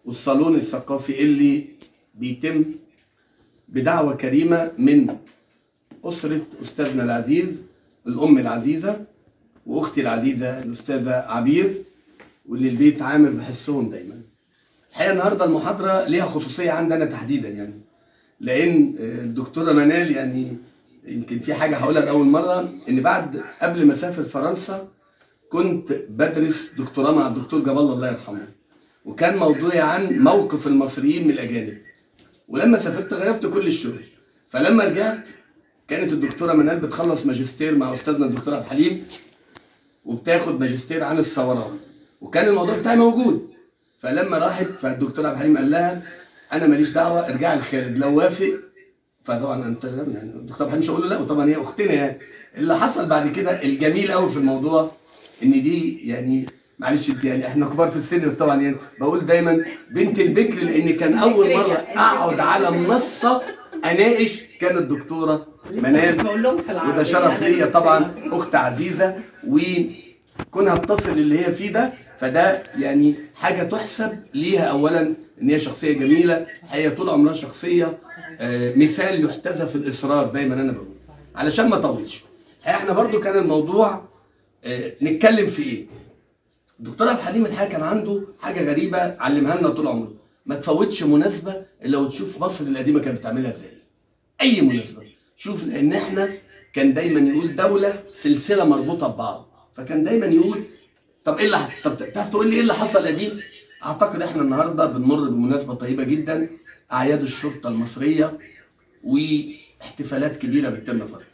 والصالون الثقافي اللي بيتم بدعوة كريمة من أسرة أستاذنا العزيز الأم العزيزة وأختي العزيزة الأستاذة عبير واللي البيت عامر بحسهم دايما الحقيقة النهاردة المحاضرة ليها خصوصية عندنا تحديدا يعني لأن الدكتورة منال يعني يمكن في حاجة هقولها لأول مرة إن بعد قبل ما أسافر فرنسا كنت بدرس دكتوراه مع الدكتور جاب الله الله يرحمه وكان موضوعي عن موقف المصريين من الأجانب ولما سافرت غيرت كل الشغل فلما رجعت كانت الدكتوره منال بتخلص ماجستير مع استاذنا الدكتور عبد الحليم وبتاخد ماجستير عن الثورات وكان الموضوع بتاعي موجود فلما راحت فالدكتور عبد الحليم قال لها انا ماليش دعوه ارجعي لخالد لو وافق فطبعا انت يعني الدكتور عبد الحليم مش هقول له لا وطبعا هي اختنا يعني اللي حصل بعد كده الجميل قوي في الموضوع ان دي يعني معلش انت يعني احنا كبار في السن بس طبعا يعني بقول دايما بنت البكر لان كان اول مره اقعد على منصه اناقش كانت الدكتوره منال بقول لهم في العربية وده شرف أنا ليا دكتورة. طبعا اخت عزيزه وكونها بتصل اللي هي فيه ده فده يعني حاجه تحسب ليها اولا ان هي شخصيه جميله هي طول عمرها شخصيه آه، مثال يحتذى في الاصرار دايما انا بقول علشان ما اطولش احنا برضو كان الموضوع آه، نتكلم في ايه الدكتور عبد الحليم الحقيقه كان عنده حاجه غريبه علمها لنا طول عمره ما تفوتش مناسبه الا وتشوف مصر القديمه كانت بتعملها ازاي اي مناسبه شوف لان احنا كان دايما يقول دوله سلسله مربوطه ببعض فكان دايما يقول طب ايه اللي ح- طب تعرف تقول لي ايه اللي حصل قديم اعتقد احنا النهارده بنمر بمناسبه طيبه جدا اعياد الشرطه المصريه واحتفالات كبيره بتتم فتره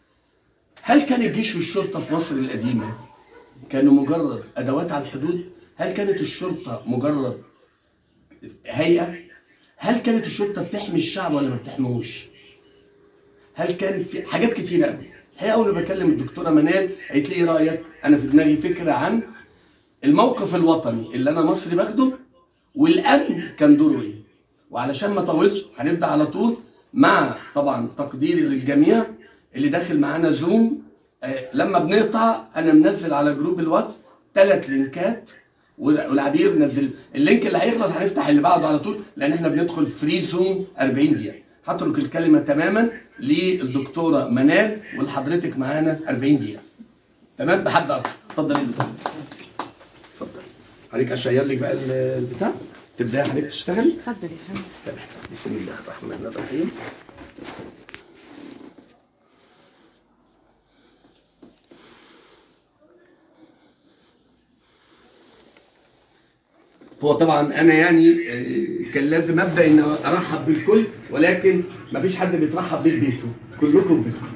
هل كان الجيش والشرطه في مصر القديمه كانوا مجرد ادوات على الحدود هل كانت الشرطه مجرد هيئه هل كانت الشرطه بتحمي الشعب ولا ما بتحميهوش هل كان في حاجات كتيره قوي هي اول ما بكلم الدكتوره منال قالت لي ايه رايك انا في دماغي فكره عن الموقف الوطني اللي انا مصري باخده والامن كان دوره ايه وعلشان ما اطولش هنبدا على طول مع طبعا تقديري للجميع اللي داخل معانا زوم آه لما بنقطع انا منزل على جروب الواتس ثلاث لينكات وال- والعبير نزل اللينك اللي هيخلص هنفتح اللي بعده على طول لان احنا بندخل فري زوم 40 دقيقه هترك الكلمه تماما للدكتوره منال ولحضرتك معانا 40 دقيقه تمام بحد اقصى اتفضل يا دكتور اتفضل حضرتك اشير لك بقى ال- البتاع تبداي حضرتك تشتغلي اتفضل يا فندم تمام بسم الله الرحمن الرحيم هو طبعا انا يعني آه، كان لازم ابدا ان ارحب بالكل ولكن ما فيش حد بيترحب بيه بيته كلكم بيتكم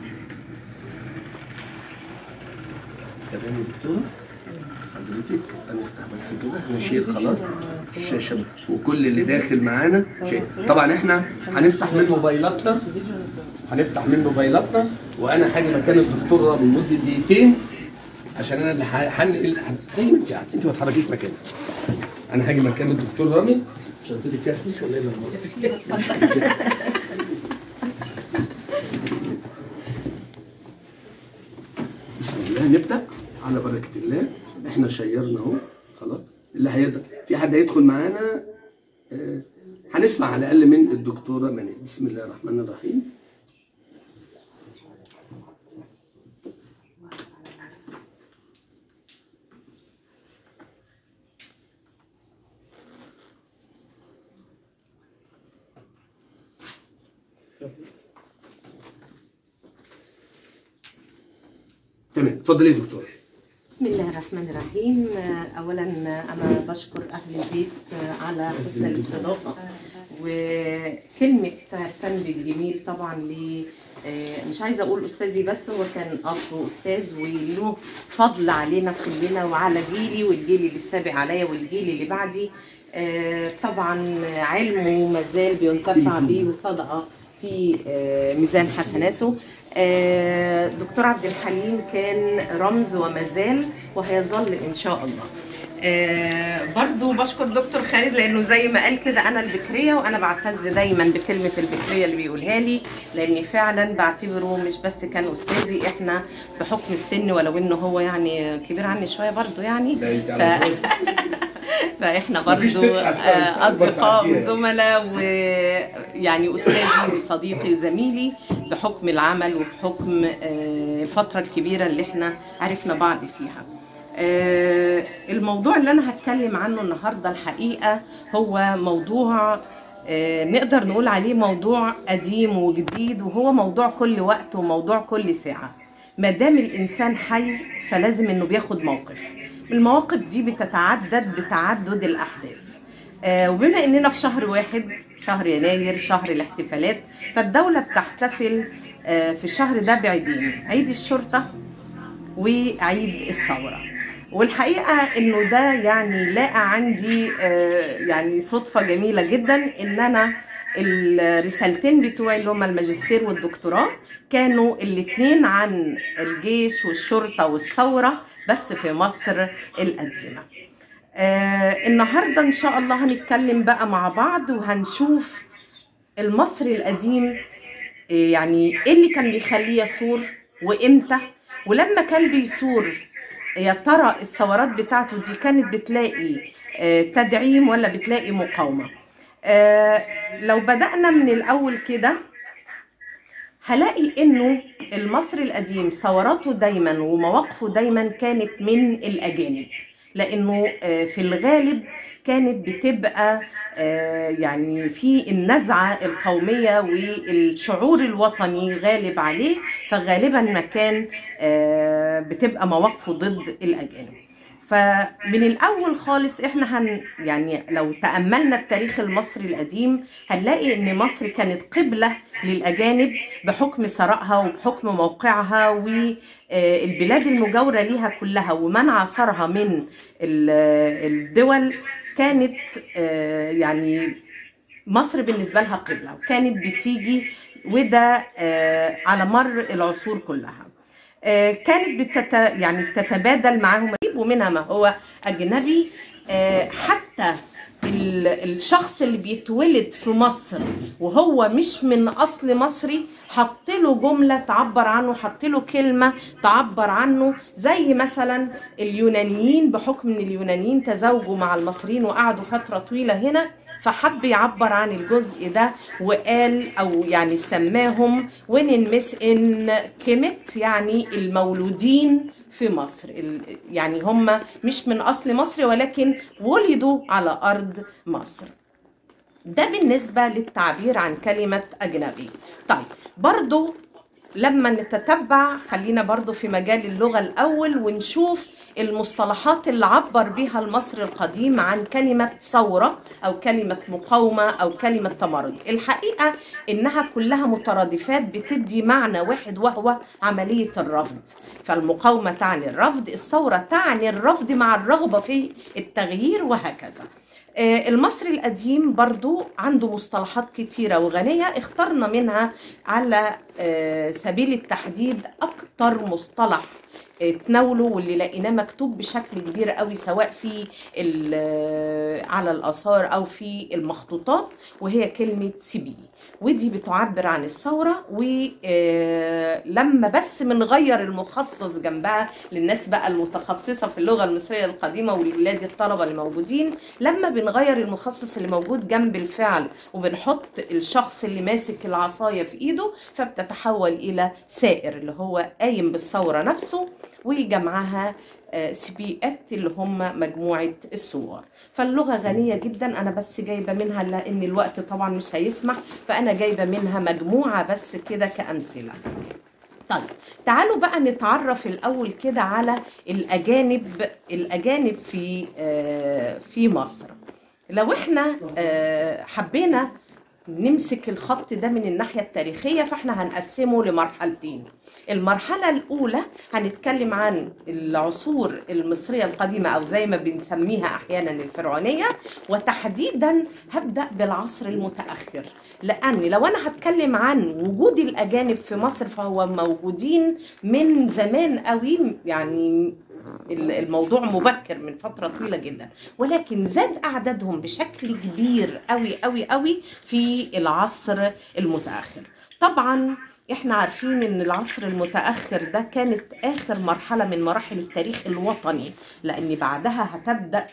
تمام يا دكتوره حضرتك هنفتح بس كده نشيل خلاص الشاشه وكل اللي داخل معانا شيء طبعا احنا هنفتح من موبايلاتنا هنفتح من موبايلاتنا وانا هاجي مكان الدكتور من مده دقيقتين عشان انا اللي ه- هنقل زي ما انت قاعده انت ما تتحركيش مكانك انا هاجي مكان الدكتور رامي شنطتك فيها فلوس ولا ايه اللي بسم الله نبدا على بركه الله احنا شيرنا اهو خلاص اللي هيقدر في حد هيدخل معانا آه، هنسمع على الاقل من الدكتوره منى بسم الله الرحمن الرحيم تمام اتفضلي يا دكتوره بسم الله الرحمن الرحيم آه، اولا آه، انا بشكر اهل البيت آه، على حسن الاستضافه وكلمه عرفان بالجميل طبعا ل آه، مش عايزه اقول استاذي بس هو كان اب واستاذ وله فضل علينا كلنا وعلى جيلي والجيل اللي سابق عليا والجيل اللي بعدي آه، طبعا علمه مازال بينتفع به وصدقه في آه، ميزان حسناته آه، دكتور عبد الحليم كان رمز وما زال وهيظل ان شاء الله آه، برضو بشكر دكتور خالد لانه زي ما قال كده انا البكريه وانا بعتز دايما بكلمه البكريه اللي بيقولها لي لاني فعلا بعتبره مش بس كان استاذي احنا بحكم السن ولو انه هو يعني كبير عني شويه برضو يعني ده انت ف... على طول. فاحنا مفيش برضو ست هتعرف آه، أكبر اصدقاء تعديها. وزملاء ويعني استاذي وصديقي وزميلي بحكم العمل وبحكم آه، الفتره الكبيره اللي احنا عرفنا بعض فيها آه، الموضوع اللي انا هتكلم عنه النهارده الحقيقه هو موضوع آه، نقدر نقول عليه موضوع قديم وجديد وهو موضوع كل وقت وموضوع كل ساعه ما دام الانسان حي فلازم انه بياخد موقف المواقف دي بتتعدد بتعدد الاحداث آه، وبما اننا في شهر واحد شهر يناير شهر الاحتفالات فالدوله بتحتفل آه، في الشهر ده بعيدين عيد الشرطه وعيد الثوره والحقيقه انه ده يعني لاقى عندي آه، يعني صدفه جميله جدا ان انا الرسالتين بتوعي اللي هما الماجستير والدكتوراه كانوا الاثنين عن الجيش والشرطه والثوره بس في مصر القديمه آه النهارده ان شاء الله هنتكلم بقى مع بعض وهنشوف المصري القديم آه، يعني ايه اللي كان بيخليه يثور وامتى ولما كان بيثور يا ترى الثورات بتاعته دي كانت بتلاقي آه، تدعيم ولا بتلاقي مقاومه آه، لو بدأنا من الأول كده هلاقي انه المصري القديم ثوراته دايما ومواقفه دايما كانت من الاجانب لانه آه، في الغالب كانت بتبقى آه، يعني في النزعه القوميه والشعور الوطني غالب عليه فغالبا ما كان آه، بتبقى مواقفه ضد الاجانب فمن الاول خالص احنا هن يعني لو تاملنا التاريخ المصري القديم هنلاقي ان مصر كانت قبله للاجانب بحكم ثرائها وبحكم موقعها والبلاد المجاوره ليها كلها ومن عاصرها من ال- الدول كانت آه، يعني مصر بالنسبه لها قبله وكانت بتيجي وده آه، على مر العصور كلها آه، كانت بتت... يعني بتتبادل معاهم ومنها ما هو اجنبي آه، حتى ال- الشخص اللي بيتولد في مصر وهو مش من اصل مصري حط له جمله تعبر عنه حط له كلمه تعبر عنه زي مثلا اليونانيين بحكم ان اليونانيين تزوجوا مع المصريين وقعدوا فتره طويله هنا فحب يعبر عن الجزء ده وقال او يعني سماهم وين مس ان كيمت يعني المولودين في مصر ال- يعني هم مش من اصل مصري ولكن ولدوا على ارض مصر ده بالنسبة للتعبير عن كلمة أجنبي طيب برضو لما نتتبع خلينا برضو في مجال اللغة الأول ونشوف المصطلحات اللي عبر بها المصري القديم عن كلمة ثورة أو كلمة مقاومة أو كلمة تمرد الحقيقة إنها كلها مترادفات بتدي معنى واحد وهو عملية الرفض فالمقاومة تعني الرفض الثورة تعني الرفض مع الرغبة في التغيير وهكذا آه، المصري القديم برضو عنده مصطلحات كتيرة وغنية اخترنا منها على آه، سبيل التحديد أكتر مصطلح آه، تناوله واللي لقيناه مكتوب بشكل كبير قوي سواء في ال- على الآثار أو في المخطوطات وهي كلمة سيبي ودي بتعبر عن الثورة ولما بس بنغير المخصص جنبها للناس بقى المتخصصة في اللغة المصرية القديمة والولاد الطلبة اللي موجودين لما بنغير المخصص اللي موجود جنب الفعل وبنحط الشخص اللي ماسك العصاية في ايده فبتتحول الى سائر اللي هو قايم بالثورة نفسه وجمعها آه، سبيئات اللي هم مجموعة الصور فاللغة غنية جدا أنا بس جايبة منها لأن الوقت طبعا مش هيسمح فأنا جايبة منها مجموعة بس كده كأمثلة طيب تعالوا بقى نتعرف الأول كده على الأجانب الأجانب في آه، في مصر لو احنا آه، حبينا نمسك الخط ده من الناحية التاريخية فاحنا هنقسمه لمرحلتين المرحلة الأولى هنتكلم عن العصور المصرية القديمة أو زي ما بنسميها أحيانا الفرعونية وتحديدا هبدأ بالعصر المتأخر لأن لو أنا هتكلم عن وجود الأجانب في مصر فهو موجودين من زمان قوي يعني الموضوع مبكر من فترة طويلة جدا ولكن زاد أعدادهم بشكل كبير قوي قوي قوي في العصر المتأخر طبعا احنا عارفين ان العصر المتأخر ده كانت آخر مرحلة من مراحل التاريخ الوطني لأن بعدها هتبدأ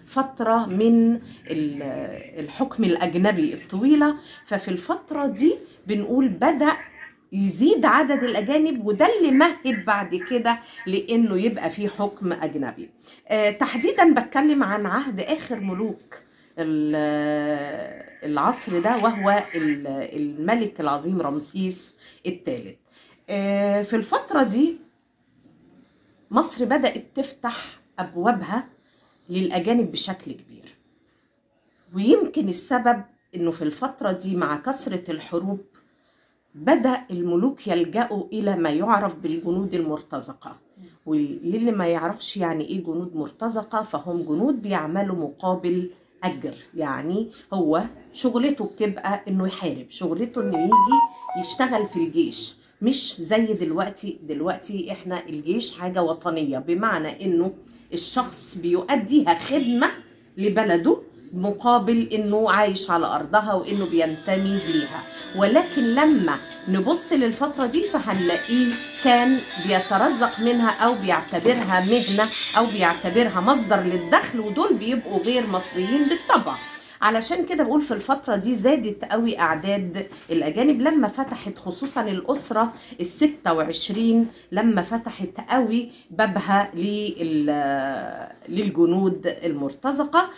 فترة من ال- الحكم الأجنبي الطويلة ففي الفترة دي بنقول بدأ يزيد عدد الأجانب وده اللي مهد بعد كده لأنه يبقى فيه حكم أجنبي آه، تحديدا بتكلم عن عهد آخر ملوك ال- العصر ده وهو ال- الملك العظيم رمسيس الثالث آه، في الفترة دي مصر بدأت تفتح أبوابها للأجانب بشكل كبير ويمكن السبب إنه في الفترة دي مع كثرة الحروب بدأ الملوك يلجأوا إلى ما يعرف بالجنود المرتزقة وللي ما يعرفش يعني إيه جنود مرتزقة فهم جنود بيعملوا مقابل أجر يعني هو شغلته بتبقى إنه يحارب شغلته إنه يجي يشتغل في الجيش مش زي دلوقتي دلوقتي احنا الجيش حاجة وطنية بمعنى انه الشخص بيؤديها خدمة لبلده مقابل انه عايش على ارضها وانه بينتمي ليها ولكن لما نبص للفترة دي فهنلاقيه كان بيترزق منها او بيعتبرها مهنة او بيعتبرها مصدر للدخل ودول بيبقوا غير مصريين بالطبع علشان كده بقول في الفترة دي زادت قوي أعداد الأجانب لما فتحت خصوصا الأسرة الستة وعشرين لما فتحت قوي بابها لل- للجنود المرتزقة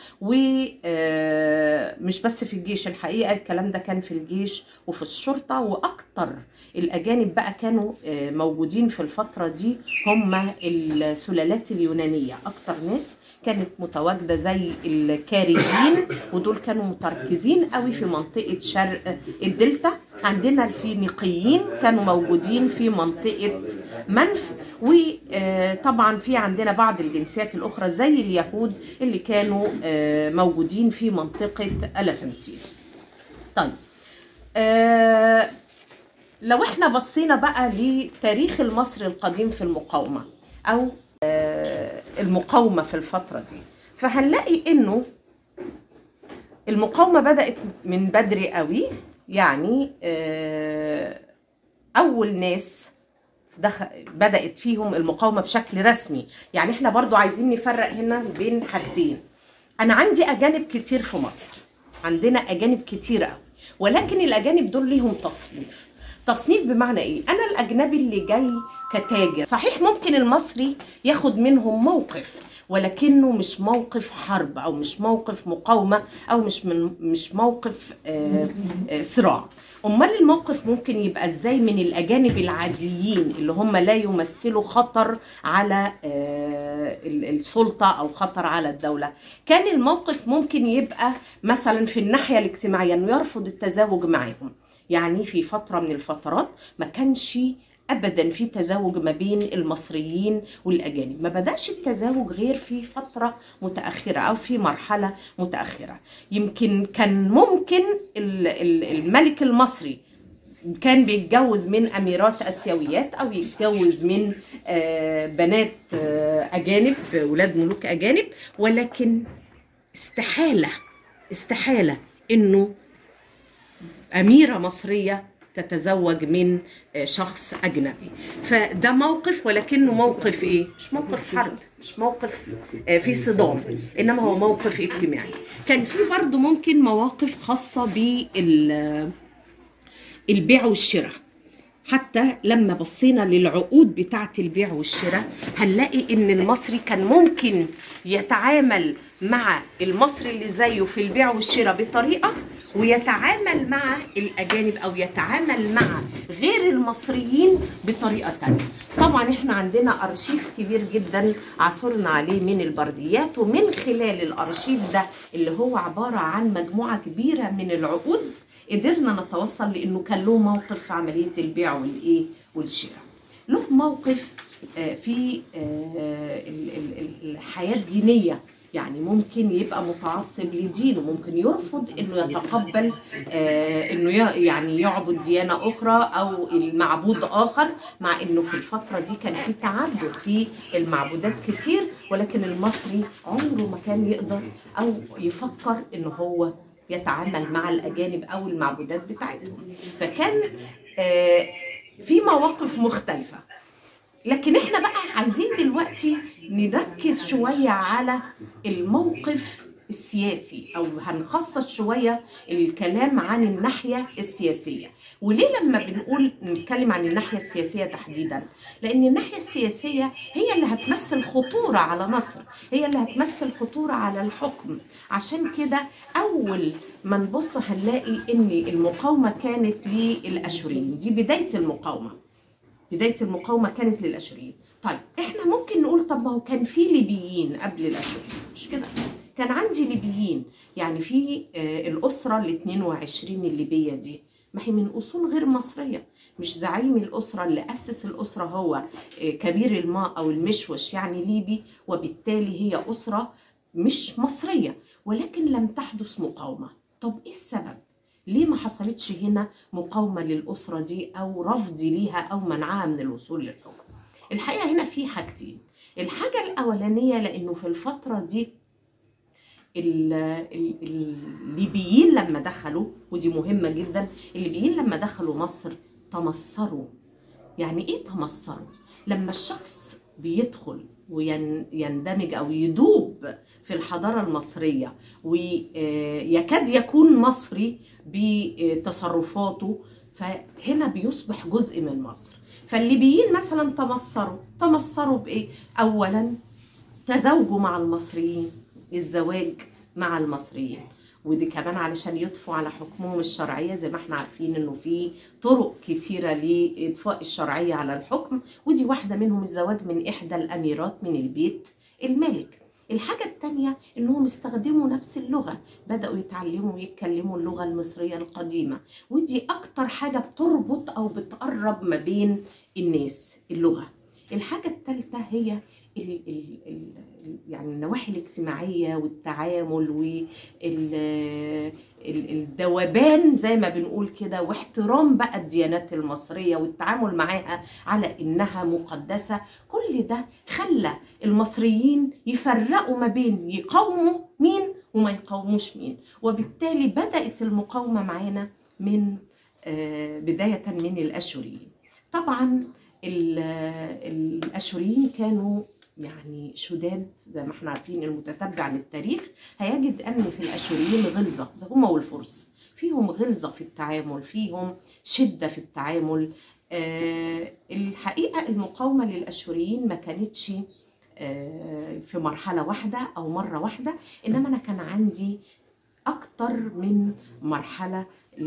ومش بس في الجيش الحقيقة الكلام ده كان في الجيش وفي الشرطة وأكتر الأجانب بقى كانوا آه، موجودين في الفترة دي هم السلالات اليونانية أكتر ناس كانت متواجدة زي الكاريين ودول كانوا متركزين قوي في منطقة شرق الدلتا عندنا الفينيقيين كانوا موجودين في منطقة منف وطبعا في عندنا بعض الجنسيات الأخرى زي اليهود اللي كانوا آه، موجودين في منطقة ألفنتين طيب آه، لو احنا بصينا بقى لتاريخ المصري القديم في المقاومة أو آه، المقاومة في الفترة دي فهنلاقي إنه المقاومة بدأت من بدري قوي يعني آه، أول ناس دخل بدأت فيهم المقاومة بشكل رسمي يعني احنا برضو عايزين نفرق هنا بين حاجتين أنا عندي أجانب كتير في مصر عندنا أجانب كتير قوي ولكن الأجانب دول ليهم تصنيف تصنيف بمعنى ايه انا الاجنبي اللي جاي كتاجر صحيح ممكن المصري ياخد منهم موقف ولكنه مش موقف حرب او مش موقف مقاومه او مش من مش موقف آه، آه، صراع امال الموقف ممكن يبقى ازاي من الاجانب العاديين اللي هم لا يمثلوا خطر على آه، ال- السلطه او خطر على الدوله كان الموقف ممكن يبقى مثلا في الناحيه الاجتماعيه انه يرفض التزاوج معاهم يعني في فترة من الفترات ما كانش ابدا في تزاوج ما بين المصريين والاجانب ما بداش التزاوج غير في فتره متاخره او في مرحله متاخره يمكن كان ممكن ال- ال- الملك المصري كان بيتجوز من اميرات اسيويات او يتجوز من آه، بنات آه، اجانب ولاد ملوك اجانب ولكن استحاله استحاله انه أميرة مصرية تتزوج من آه، شخص أجنبي فده موقف ولكنه موقف إيه؟ مش موقف حرب مش موقف آه، في صدام إنما هو موقف اجتماعي كان في برضه ممكن مواقف خاصة بال البيع والشراء حتى لما بصينا للعقود بتاعة البيع والشراء هنلاقي ان المصري كان ممكن يتعامل مع المصري اللي زيه في البيع والشراء بطريقة ويتعامل مع الأجانب أو يتعامل مع غير المصريين بطريقة تانية طبعا احنا عندنا أرشيف كبير جدا عثرنا عليه من البرديات ومن خلال الأرشيف ده اللي هو عبارة عن مجموعة كبيرة من العقود قدرنا نتوصل لأنه كان له موقف في عملية البيع والإيه والشراء له موقف آه، في آه، ال- ال- ال- الحياة الدينية يعني ممكن يبقى متعصب لدينه ممكن يرفض انه يتقبل آه انه ي- يعني يعبد ديانه اخرى او المعبود اخر مع انه في الفتره دي كان في تعدد في المعبودات كتير ولكن المصري عمره ما كان يقدر او يفكر انه هو يتعامل مع الاجانب او المعبودات بتاعتهم فكان آه في مواقف مختلفه لكن احنا بقى عايزين دلوقتي نركز شوية على الموقف السياسي او هنخصص شوية الكلام عن الناحية السياسية وليه لما بنقول نتكلم عن الناحية السياسية تحديدا لان الناحية السياسية هي اللي هتمثل خطورة على مصر هي اللي هتمثل خطورة على الحكم عشان كده اول ما نبص هنلاقي ان المقاومة كانت للاشوريين دي بداية المقاومة بداية المقاومة كانت للأشوريين طيب احنا ممكن نقول طب ما هو كان في ليبيين قبل الأشوريين مش كده كان عندي ليبيين يعني في آه، الأسرة ال 22 الليبية دي ما هي من أصول غير مصرية مش زعيم الأسرة اللي أسس الأسرة هو آه، كبير الماء أو المشوش يعني ليبي وبالتالي هي أسرة مش مصرية ولكن لم تحدث مقاومة طب إيه السبب؟ ليه ما حصلتش هنا مقاومة للأسرة دي أو رفض ليها أو منعها من الوصول للحكم الحقيقة هنا في حاجتين الحاجة الأولانية لأنه في الفترة دي ال- ال- الليبيين لما دخلوا ودي مهمة جدا الليبيين لما دخلوا مصر تمصروا يعني ايه تمصروا لما الشخص بيدخل ويندمج او يدوب في الحضاره المصريه ويكاد يكون مصري بتصرفاته فهنا بيصبح جزء من مصر فالليبيين مثلا تمصروا تمصروا بايه اولا تزوجوا مع المصريين الزواج مع المصريين ودي كمان علشان يضفوا على حكمهم الشرعيه زي ما احنا عارفين انه في طرق كتيره لاضفاء الشرعيه على الحكم ودي واحده منهم الزواج من احدى الاميرات من البيت الملك الحاجة التانية إنهم استخدموا نفس اللغة بدأوا يتعلموا ويتكلموا اللغة المصرية القديمة ودي أكتر حاجة بتربط أو بتقرب ما بين الناس اللغة الحاجة الثالثة هي ال ال ال يعني النواحي الاجتماعية والتعامل والذوبان زي ما بنقول كده واحترام بقى الديانات المصرية والتعامل معاها على إنها مقدسة كل ده خلى المصريين يفرقوا ما بين يقاوموا مين وما يقاوموش مين وبالتالي بدأت المقاومة معانا من آه، بداية من الأشوريين طبعا ال- الأشوريين كانوا يعني شداد زي ما احنا عارفين المتتبع للتاريخ هيجد ان في الاشوريين غلظه زي هم والفرس فيهم غلظه في التعامل فيهم شده في التعامل آه الحقيقه المقاومه للاشوريين ما كانتش آه في مرحله واحده او مره واحده انما انا كان عندي اكتر من مرحله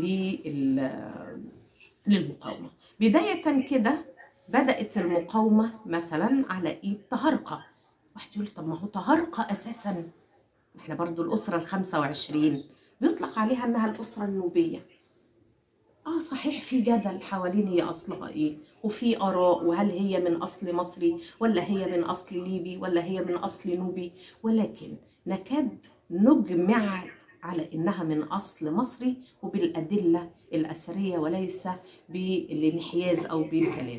لل- للمقاومه بدايه كده بدأت المقاومة مثلا على إيد طهرقة واحد يقول طب ما هو طهرقة أساسا احنا برضو الأسرة الخمسة وعشرين بيطلق عليها إنها الأسرة النوبية اه صحيح في جدل حوالين هي اصلها ايه وفي اراء وهل هي من اصل مصري ولا هي من اصل ليبي ولا هي من اصل نوبي ولكن نكاد نجمع على انها من اصل مصري وبالادله الاثريه وليس بالانحياز او بالكلام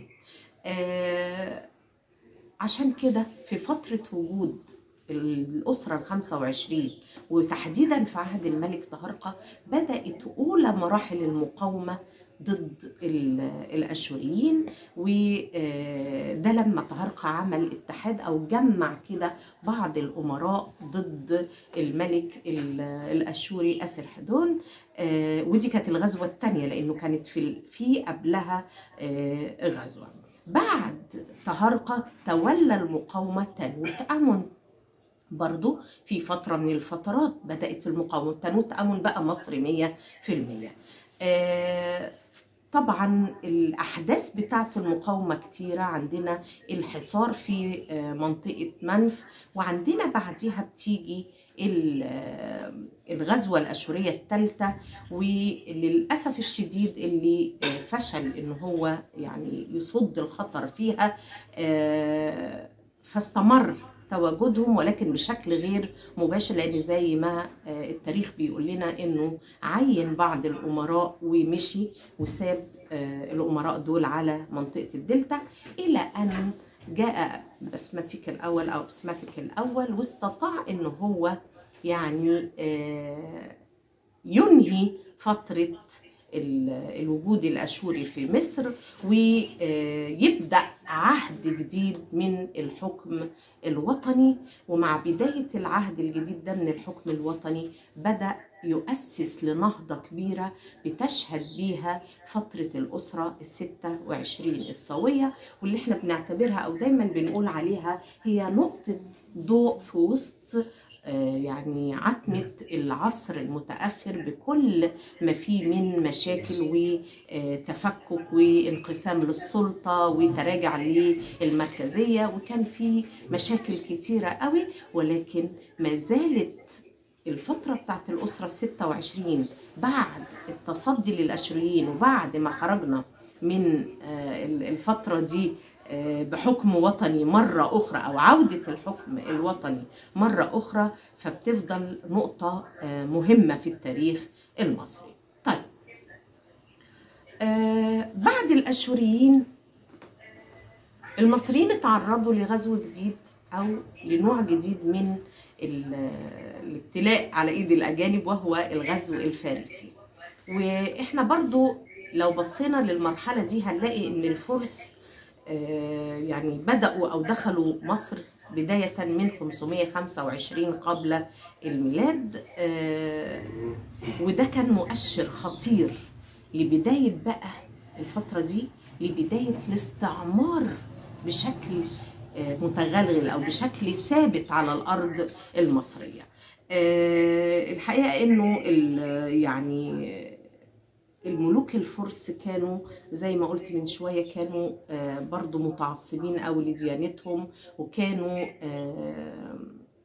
آه عشان كده في فتره وجود الأسرة الخمسة وعشرين وتحديدا في عهد الملك طهرقة بدأت أولى مراحل المقاومة ضد ال- الأشوريين وده لما طهرقة عمل اتحاد أو جمع كده بعض الأمراء ضد الملك ال- الأشوري أسرحدون آه، ودي كانت الغزوة الثانية لأنه كانت في ال- في قبلها آه، غزوة بعد طهرقة تولى المقاومة تنوت أمون برضو في فترة من الفترات بدأت المقاومة تنوت أمون بقى مصر مية في المية آه، طبعا الأحداث بتاعة المقاومة كتيرة عندنا الحصار في آه، منطقة منف وعندنا بعديها بتيجي ال- آه، الغزوة الأشورية الثالثة وللأسف الشديد اللي آه، فشل إن هو يعني يصد الخطر فيها آه، فاستمر تواجدهم ولكن بشكل غير مباشر لان زي ما آه، التاريخ بيقول لنا انه عين بعض الامراء ومشي وساب آه، الامراء دول على منطقه الدلتا الى ان جاء بسمتيك الاول او بسمتيك الاول واستطاع ان هو يعني آه، ينهي فتره ال- الوجود الاشوري في مصر ويبدا عهد جديد من الحكم الوطني ومع بداية العهد الجديد ده من الحكم الوطني بدأ يؤسس لنهضة كبيرة بتشهد بيها فترة الأسرة الستة وعشرين الصوية واللي احنا بنعتبرها أو دايما بنقول عليها هي نقطة ضوء في وسط آه، يعني عتمة العصر المتأخر بكل ما فيه من مشاكل وتفكك وانقسام للسلطة وتراجع للمركزية وكان في مشاكل كتيرة قوي ولكن ما زالت الفترة بتاعت الأسرة الستة وعشرين بعد التصدي للأشوريين وبعد ما خرجنا من آه، الفترة دي آه، بحكم وطني مرة أخرى أو عودة الحكم الوطني مرة أخرى فبتفضل نقطة آه، مهمة في التاريخ المصري طيب آه، بعد الأشوريين المصريين اتعرضوا لغزو جديد أو لنوع جديد من ال- الابتلاء على ايد الاجانب وهو الغزو الفارسي واحنا برضو لو بصينا للمرحله دي هنلاقي ان الفرس آه، يعني بداوا او دخلوا مصر بدايه من 525 قبل الميلاد آه، وده كان مؤشر خطير لبدايه بقى الفتره دي لبدايه الاستعمار بشكل آه، متغلغل او بشكل ثابت على الارض المصريه آه، الحقيقه انه ال- يعني الملوك الفرس كانوا زي ما قلت من شويه كانوا آه، برضو متعصبين قوي لديانتهم وكانوا آه،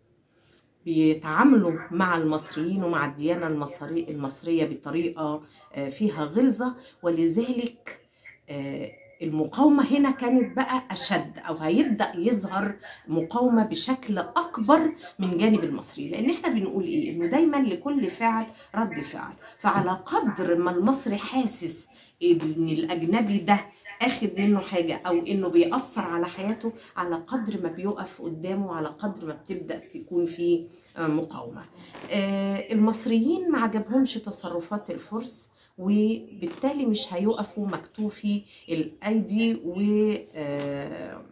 بيتعاملوا مع المصريين ومع الديانه المصري المصريه بطريقه آه، فيها غلظه ولذلك آه، المقاومة هنا كانت بقى أشد أو هيبدأ يظهر مقاومة بشكل أكبر من جانب المصري لأن إحنا بنقول إيه إنه دايما لكل فعل رد فعل فعلى قدر ما المصري حاسس إن الأجنبي ده اخد منه حاجة أو إنه بيأثر على حياته على قدر ما بيقف قدامه على قدر ما بتبدأ تكون في آه، مقاومة آه، المصريين ما عجبهمش تصرفات الفرس وبالتالي مش هيقفوا مكتوفي الايدي و آه،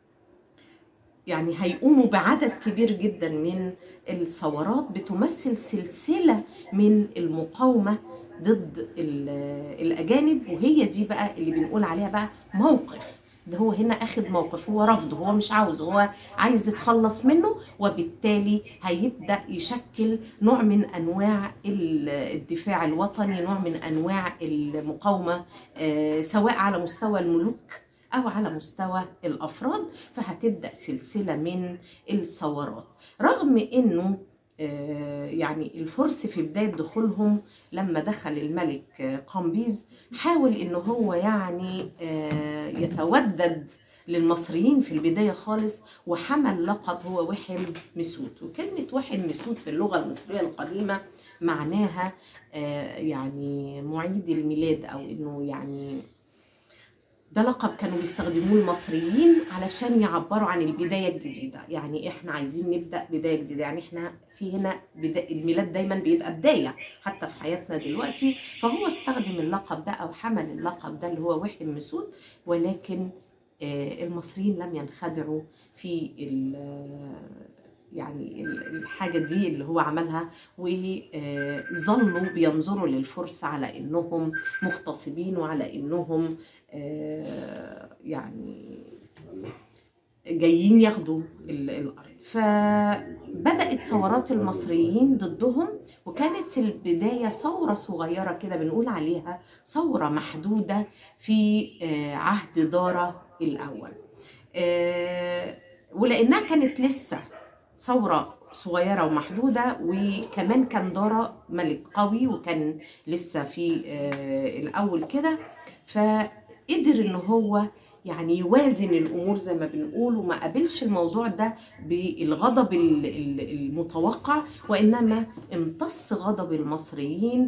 يعني هيقوموا بعدد كبير جدا من الثورات بتمثل سلسله من المقاومه ضد ال- الاجانب وهي دي بقى اللي بنقول عليها بقى موقف ده هو هنا اخد موقف هو رفضه هو مش عاوزه هو عايز يتخلص منه وبالتالي هيبدا يشكل نوع من انواع ال- الدفاع الوطني نوع من انواع المقاومه آه، سواء على مستوى الملوك او على مستوى الافراد فهتبدا سلسله من الثورات رغم انه آه، يعني الفرس في بداية دخولهم لما دخل الملك آه، قمبيز حاول ان هو يعني آه، يتودد للمصريين في البداية خالص وحمل لقب هو وحم مسود وكلمة وحم مسود في اللغة المصرية القديمة معناها آه، يعني معيد الميلاد أو إنه يعني ده لقب كانوا بيستخدموه المصريين علشان يعبروا عن البداية الجديدة يعني احنا عايزين نبدأ بداية جديدة يعني احنا في هنا بدا... الميلاد دايما بيبقى بداية حتى في حياتنا دلوقتي فهو استخدم اللقب ده او حمل اللقب ده اللي هو وحم مسود ولكن آه، المصريين لم ينخدعوا في ال- يعني ال- الحاجة دي اللي هو عملها وظلوا بينظروا للفرس على انهم مغتصبين وعلى انهم آه، يعني جايين ياخدوا ال- الارض فبدات ثورات المصريين ضدهم وكانت البدايه ثوره صغيره كده بنقول عليها ثوره محدوده في آه، عهد دارا الاول آه، ولانها كانت لسه ثوره صغيرة ومحدودة وكمان كان دارا ملك قوي وكان لسه في آه، الأول كده فقدر إن هو يعني يوازن الامور زي ما بنقول وما قابلش الموضوع ده بالغضب ال- ال- المتوقع وانما امتص غضب المصريين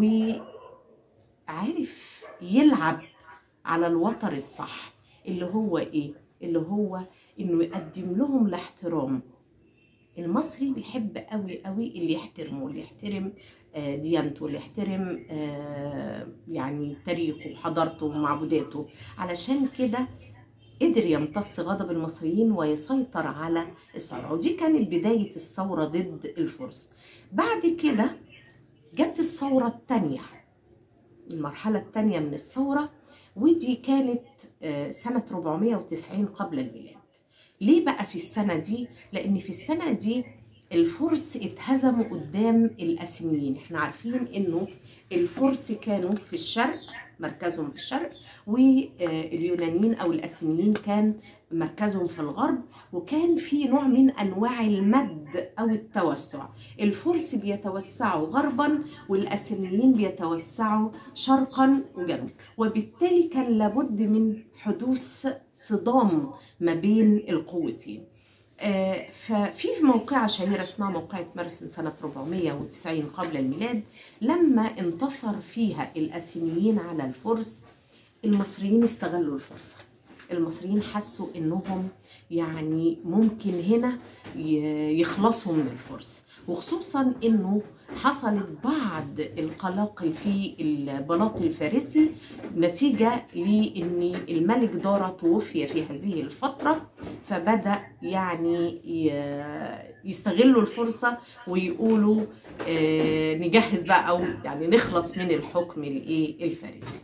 وعرف يلعب على الوتر الصح اللي هو ايه اللي هو انه يقدم لهم الاحترام المصري بيحب قوي قوي اللي يحترمه اللي يحترم آه، ديانته اللي يحترم آه، يعني تاريخه وحضارته ومعبوداته علشان كده قدر يمتص غضب المصريين ويسيطر على الثورة ودي كانت بداية الثورة ضد الفرس بعد كده جت الثورة الثانية المرحلة الثانية من الثورة ودي كانت آه، سنة 490 قبل الميلاد ليه بقى في السنة دي؟ لأن في السنة دي الفرس اتهزموا قدام الأسينيين احنا عارفين انه الفرس كانوا في الشرق مركزهم في الشرق واليونانيين او الاسينيين كان مركزهم في الغرب وكان في نوع من انواع المد او التوسع الفرس بيتوسعوا غربا والاسينيين بيتوسعوا شرقا وجنوبا وبالتالي كان لابد من حدوث صدام ما بين القوتين آه، ففي موقعة شهيرة اسمها موقعة مرسن سنة 490 قبل الميلاد لما انتصر فيها الأسينيين على الفرس المصريين استغلوا الفرصة المصريين حسوا انهم يعني ممكن هنا ي- يخلصوا من الفرس وخصوصا انه حصلت بعض القلاقل في البلاط الفارسي نتيجة لأن الملك دارا توفي في هذه الفترة فبدأ يعني ي- يستغلوا الفرصة ويقولوا آه، نجهز بقى أو يعني نخلص من الحكم الإيه الفارسي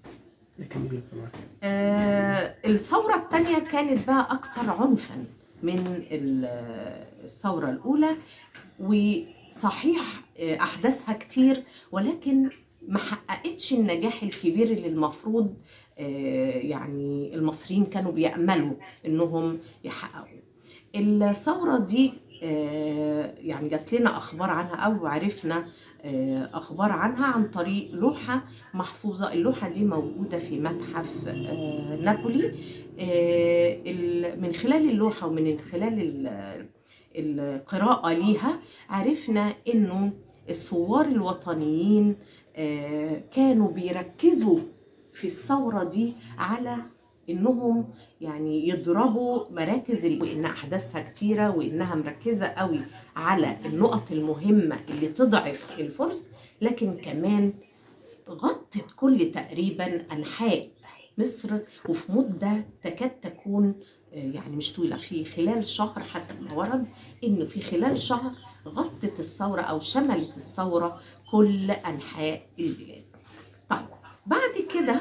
آه، الثورة الثانية كانت بقى أكثر عنفا من ال- الثورة الأولى وصحيح آه، أحداثها كتير ولكن ما حققتش النجاح الكبير اللي المفروض آه، يعني المصريين كانوا بيأملوا إنهم يحققوا الثورة دي آه، يعني جات لنا أخبار عنها أو عرفنا آه، أخبار عنها عن طريق لوحة محفوظة اللوحة دي موجودة في متحف آه، نابولي آه، ال- من خلال اللوحة ومن خلال ال- القراءة ليها عرفنا إنه الثوار الوطنيين آه، كانوا بيركزوا في الثورة دي على إنهم يعني يضربوا مراكز ال- وإن أحداثها كتيرة وإنها مركزة قوي على النقط المهمة اللي تضعف الفرس لكن كمان غطت كل تقريبا أنحاء مصر وفي مدة تكاد تكون آه، يعني مش طويلة في خلال شهر حسب ما ورد إنه في خلال شهر غطت الثورة أو شملت الثورة كل أنحاء البلاد طيب بعد كده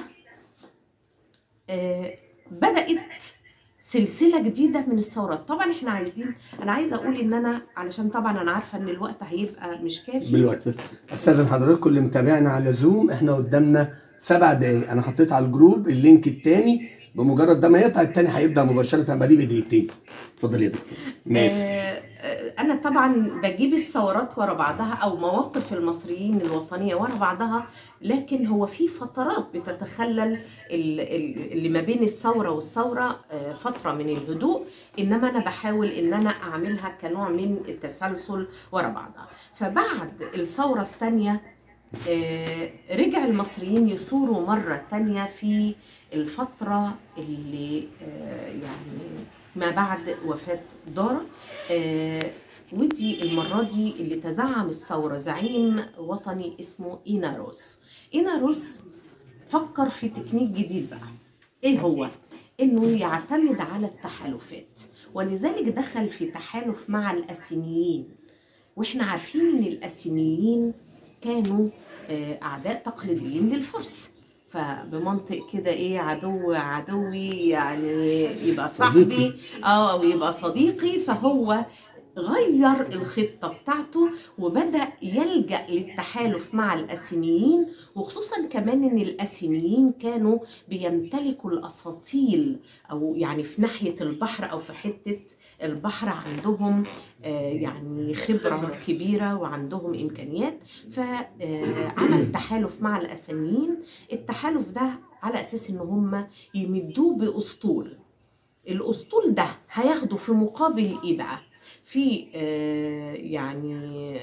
آه، بدأت سلسلة جديدة من الثورات طبعا احنا عايزين انا عايزة اقول ان انا علشان طبعا انا عارفة ان الوقت هيبقى مش كافي بالوقت بس استاذن حضراتكم اللي متابعنا على زوم احنا قدامنا سبع دقايق انا حطيت على الجروب اللينك الثاني بمجرد ده ما يقطع الثاني هيبدا مباشره بعديه بدقيقتين اتفضل يا دكتور ماشي آه، آه، انا طبعا بجيب الثورات ورا بعضها او مواقف المصريين الوطنيه ورا بعضها لكن هو في فترات بتتخلل ال- ال- اللي ما بين الثوره والثوره آه، فتره من الهدوء انما انا بحاول ان انا اعملها كنوع من التسلسل ورا بعضها فبعد الثوره الثانيه آه، رجع المصريين يثوروا مرة تانية في الفترة اللي آه، يعني ما بعد وفاة دارا آه، ودي المرة دي اللي تزعم الثورة زعيم وطني اسمه إيناروس إيناروس فكر في تكنيك جديد بقى إيه هو؟ إنه يعتمد على التحالفات ولذلك دخل في تحالف مع الأسينيين واحنا عارفين ان الاسينيين كانوا آه، اعداء تقليديين للفرس فبمنطق كده ايه عدو عدوي يعني يبقى صاحبي صديقي. اه او يبقى صديقي فهو غير الخطة بتاعته وبدأ يلجأ للتحالف مع الأسينيين وخصوصا كمان إن الأسينيين كانوا بيمتلكوا الأساطيل أو يعني في ناحية البحر أو في حتة البحر عندهم آه، يعني خبرة كبيرة وعندهم إمكانيات فعمل تحالف مع الأسانيين التحالف ده على أساس إن هم يمدوه بأسطول الأسطول ده هياخده في مقابل إيه بقى؟ في آه، يعني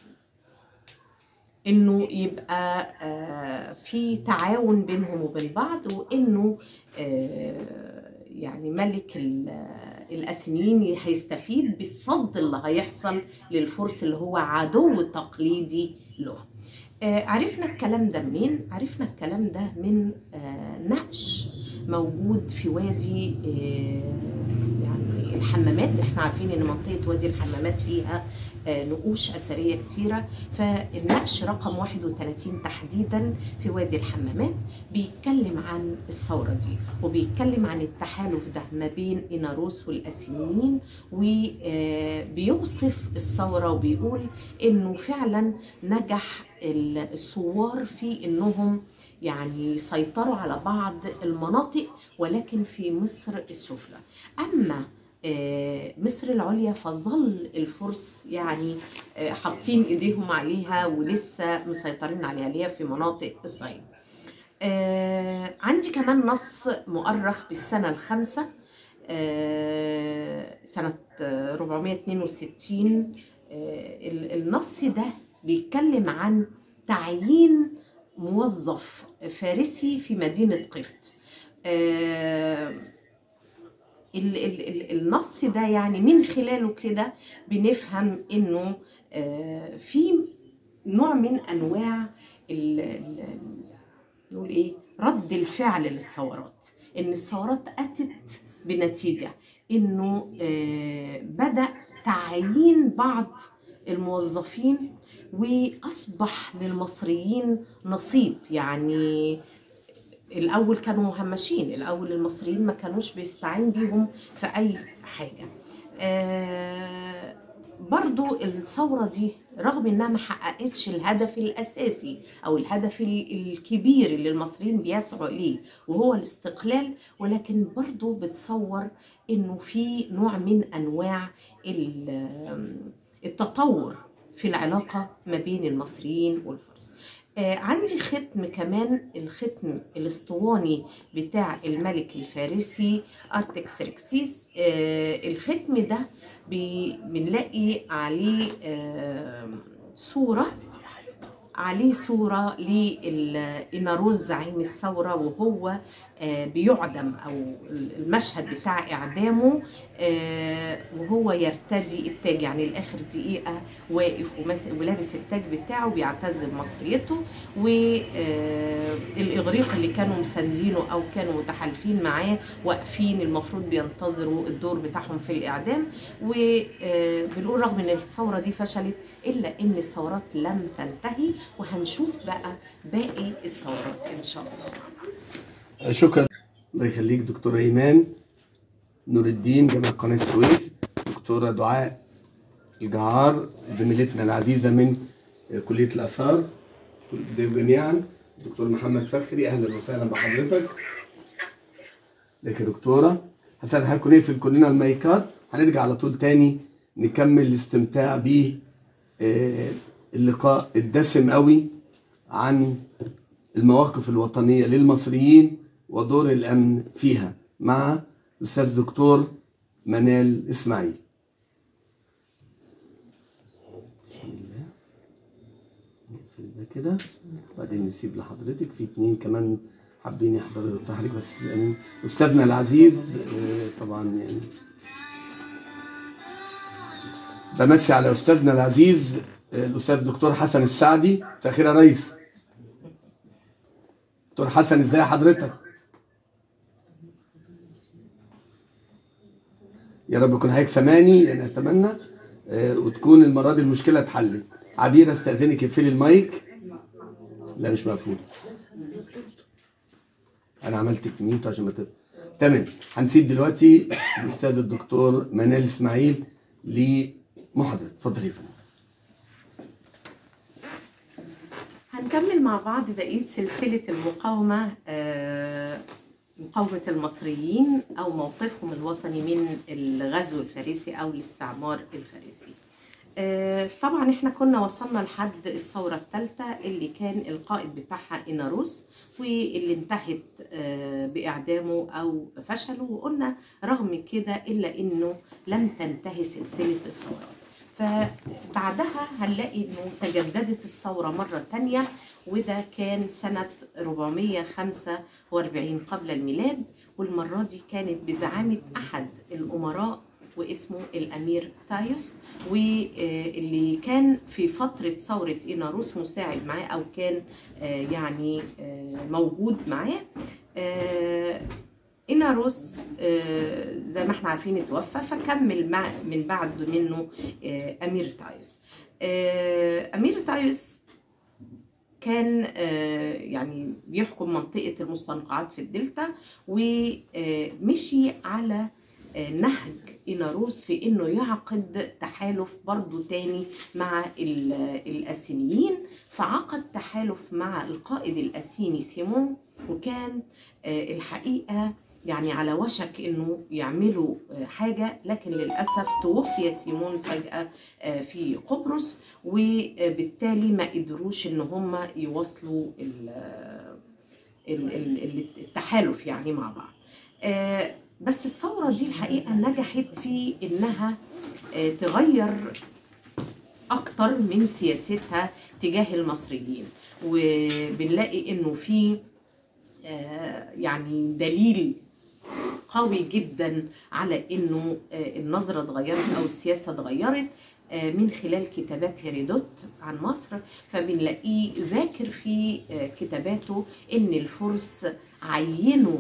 انه يبقى آه، في تعاون بينهم وبين بعض وانه آه، يعني ملك ال- الاسينيين هيستفيد بالصد اللي هيحصل للفرس اللي هو عدو تقليدي له آه، عرفنا الكلام ده منين؟ عرفنا الكلام ده من آه، نقش موجود في وادي آه، يعني الحمامات احنا عارفين ان منطقه وادي الحمامات فيها آه، نقوش اثريه كتيره فالنقش رقم 31 تحديدا في وادي الحمامات بيتكلم عن الثوره دي وبيتكلم عن التحالف ده ما بين إناروس والأسينيين وبيوصف الثورة وبيقول إنه فعلا نجح الثوار في إنهم يعني يسيطروا على بعض المناطق ولكن في مصر السفلى أما آه، مصر العليا فظل الفرس يعني آه، حاطين ايديهم عليها ولسه مسيطرين عليها اللي هي في مناطق الصعيد آه عندي كمان نص مؤرخ بالسنة الخامسة آه سنة آه، 462 آه ال- النص ده بيتكلم عن تعيين موظف فارسي في مدينة قفط آه ال- ال- ال- النص ده يعني من خلاله كده بنفهم انه آه في نوع من انواع ال- ال- نقول ايه رد الفعل للثورات ان الثورات اتت بنتيجه انه آه، بدا تعيين بعض الموظفين واصبح للمصريين نصيب يعني الاول كانوا مهمشين الاول المصريين ما كانوش بيستعين بيهم في اي حاجه آه برضو الثورة دي رغم انها ما حققتش الهدف الاساسي او الهدف ال- الكبير اللي المصريين بيسعوا اليه وهو الاستقلال ولكن برضو بتصور انه في نوع من انواع ال- التطور في العلاقة ما بين المصريين والفرس آه عندي ختم كمان الختم الاسطواني بتاع الملك الفارسي ارتكسركسيس آه الختم ده بي- بنلاقي عليه آه صورة عليه صورة لإناروز زعيم الثورة وهو آه، بيعدم أو المشهد بتاع إعدامه آه، وهو يرتدي التاج يعني لآخر دقيقة واقف ومس- ولابس التاج بتاعه بيعتز بمصريته والإغريق اللي كانوا مساندينه أو كانوا متحالفين معاه واقفين المفروض بينتظروا الدور بتاعهم في الإعدام وبنقول رغم ان الثوره دي فشلت الا ان الثورات لم تنتهي وهنشوف بقى باقي الثورات ان شاء الله شكرا الله يخليك دكتورة إيمان نور الدين جامعة قناة السويس دكتورة دعاء الجعار زميلتنا العزيزة من كلية الآثار ازيكم جميعا دكتور محمد فخري أهلا وسهلا بحضرتك لك يا دكتورة هسأل حضرتك نقفل كلنا المايكات هنرجع على طول تاني نكمل الاستمتاع ب اللقاء الدسم قوي عن المواقف الوطنية للمصريين ودور الأمن فيها مع الأستاذ دكتور منال إسماعيل بسم الله نقفل ده كده وبعدين نسيب لحضرتك في اتنين كمان حابين يحضروا التحريك بس يعني أستاذنا العزيز آه، طبعا يعني بمسي على أستاذنا العزيز آه، الأستاذ دكتور حسن السعدي مساء الخير يا ريس دكتور حسن ازاي حضرتك يا رب يكون حضرتك سامعني يعني اتمنى آه، وتكون المره دي المشكله اتحلت عبير استاذنك اقفلي المايك لا مش مقفول انا عملت ميوت عشان ما تب... تمام هنسيب دلوقتي الاستاذ الدكتور منال اسماعيل لمحاضره اتفضلي يا فندم هنكمل مع بعض بقية سلسلة المقاومة آه، مقاومة المصريين أو موقفهم الوطني من الغزو الفارسي أو الاستعمار الفارسي آه، طبعا احنا كنا وصلنا لحد الثورة الثالثة اللي كان القائد بتاعها إناروس واللي انتهت آه، بإعدامه أو فشله وقلنا رغم كده إلا إنه لم تنتهي سلسلة الثورات فبعدها هنلاقي انه تجددت الثورة مرة تانية وده كان سنة 445 قبل الميلاد والمرة دي كانت بزعامة أحد الأمراء واسمه الأمير تايوس واللي كان في فترة ثورة إيناروس مساعد معاه أو كان آه، يعني آه، موجود معاه آه، إناروس آه، زي ما احنا عارفين اتوفى فكمل مع من بعد منه آه، أمير تايوس آه، أمير تايوس كان آه، يعني بيحكم منطقة المستنقعات في الدلتا ومشي على آه، نهج إناروس في إنه يعقد تحالف برضو تاني مع ال- الأسينيين فعقد تحالف مع القائد الأسيني سيمون وكان آه، الحقيقة يعني على وشك إنه يعملوا آه، حاجة لكن للأسف توفي سيمون فجأة آه، في قبرص وبالتالي ما قدروش إن هم يواصلوا ال- ال- ال- ال- التحالف يعني مع بعض آه، بس الثورة دي الحقيقة نجحت في إنها آه، تغير أكتر من سياستها تجاه المصريين وبنلاقي إنه في آه، يعني دليل قوي جدا على إنه آه، النظرة اتغيرت أو السياسة اتغيرت آه، من خلال كتابات هيرودوت عن مصر فبنلاقيه ذاكر في آه، كتاباته إن الفرس عينوا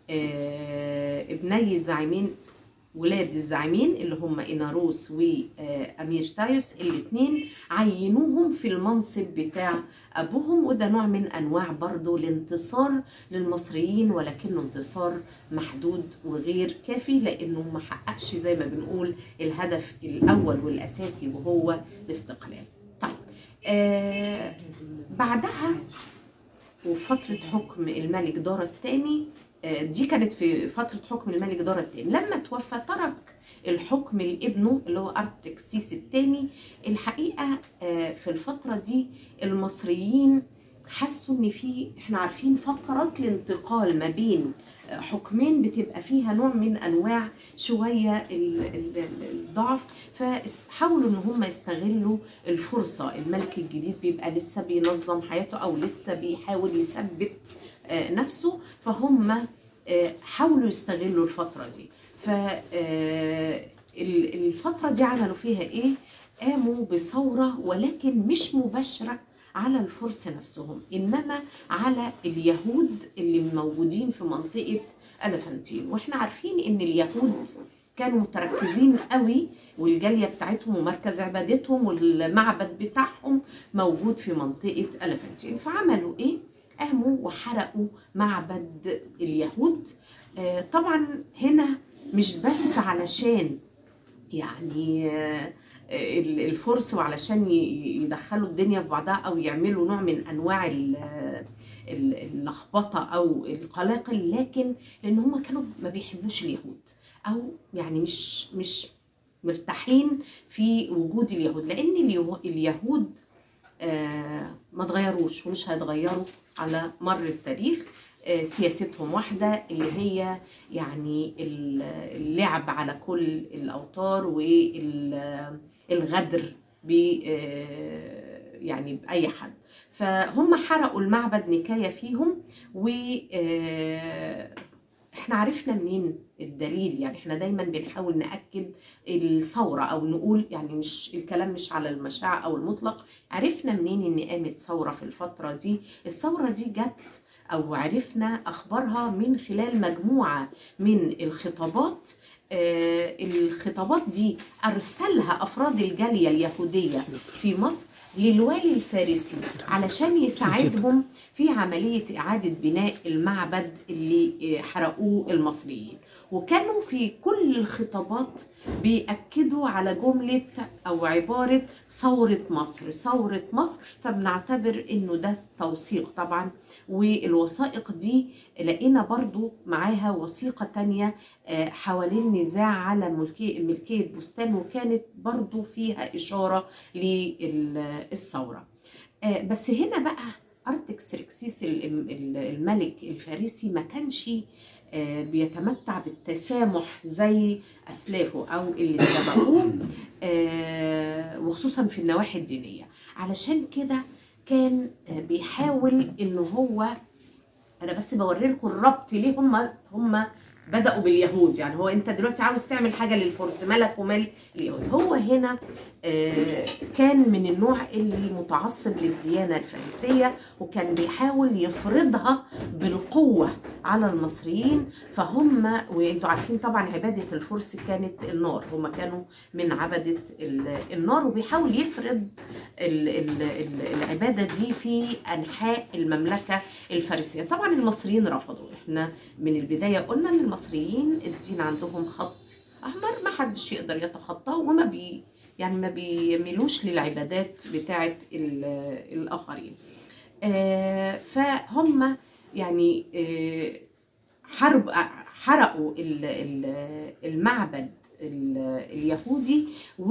آه، ابني الزعيمين ولاد الزعيمين اللي هم إناروس وأمير تايوس الاثنين عينوهم في المنصب بتاع أبوهم وده نوع من أنواع برضو الانتصار للمصريين ولكنه انتصار محدود وغير كافي لأنه ما حققش زي ما بنقول الهدف الأول والأساسي وهو الاستقلال طيب آه بعدها وفترة حكم الملك دارا الثاني آه، دي كانت في فترة حكم الملك دارا الثاني لما توفى ترك الحكم لابنه اللي هو ارتكسيس الثاني الحقيقة آه، في الفترة دي المصريين حسوا ان في احنا عارفين فترات الانتقال ما بين آه، حكمين بتبقى فيها نوع من انواع شويه ال- ال- ال- الضعف فحاولوا ان هم يستغلوا الفرصه الملك الجديد بيبقى لسه بينظم حياته او لسه بيحاول يثبت آه، نفسه فهم آه، حاولوا يستغلوا الفتره دي ف آه، ال- الفتره دي عملوا فيها ايه قاموا بثوره ولكن مش مباشره على الفرس نفسهم انما على اليهود اللي موجودين في منطقه الفانتين واحنا عارفين ان اليهود كانوا متركزين قوي والجاليه بتاعتهم ومركز عبادتهم والمعبد بتاعهم موجود في منطقه الفانتين فعملوا ايه قاموا وحرقوا معبد اليهود آه، طبعا هنا مش بس علشان يعني آه، ال- الفرس وعلشان ي- يدخلوا الدنيا في بعضها او يعملوا نوع من انواع ال- ال- اللخبطه او القلاقل لكن لان هم كانوا ما بيحبوش اليهود او يعني مش مش مرتاحين في وجود اليهود لان اليه- اليهود آه، ما اتغيروش ومش هيتغيروا على مر التاريخ آه، سياستهم واحدة اللي هي يعني ال- اللعب على كل الأوتار والغدر ب آه، يعني بأي حد فهم حرقوا المعبد نكاية فيهم و آه، احنا عرفنا منين الدليل يعني احنا دايما بنحاول نأكد الثورة او نقول يعني مش الكلام مش على المشاع او المطلق عرفنا منين ان قامت ثورة في الفترة دي الثورة دي جت او عرفنا اخبارها من خلال مجموعة من الخطابات آه الخطابات دي ارسلها افراد الجالية اليهودية في مصر للوالي الفارسي علشان يساعدهم في عملية إعادة بناء المعبد اللي آه، حرقوه المصريين وكانوا في كل الخطابات بيأكدوا على جملة أو عبارة ثورة مصر ثورة مصر فبنعتبر إنه ده توثيق طبعا والوثائق دي لقينا برضو معاها وثيقة تانية آه، حوالين نزاع على ملكية ملكية بستان وكانت برضو فيها إشارة للثورة آه، بس هنا بقى أرتكسركسيس ال- ال- الملك الفارسي ما كانش آه، بيتمتع بالتسامح زي أسلافه أو اللي سبقوه آه، وخصوصا في النواحي الدينية علشان كده كان آه، بيحاول إن هو أنا بس بوري لكم الربط ليه هم هم بداوا باليهود يعني هو انت دلوقتي عاوز تعمل حاجه للفرس مالك ومال اليهود هو هنا آه، كان من النوع اللي متعصب للديانه الفارسيه وكان بيحاول يفرضها بالقوه على المصريين فهم وانتوا عارفين طبعا عباده الفرس كانت النار هم كانوا من عبده ال- النار وبيحاول يفرض ال- ال- ال- العباده دي في انحاء المملكه الفارسيه طبعا المصريين رفضوا احنا من البدايه قلنا ان المصريين الدين عندهم خط احمر ما حدش يقدر يتخطاه وما بي يعني ما بيميلوش للعبادات بتاعه ال- الاخرين آه، فهم يعني آه، حرب حرقوا ال- ال- المعبد ال- اليهودي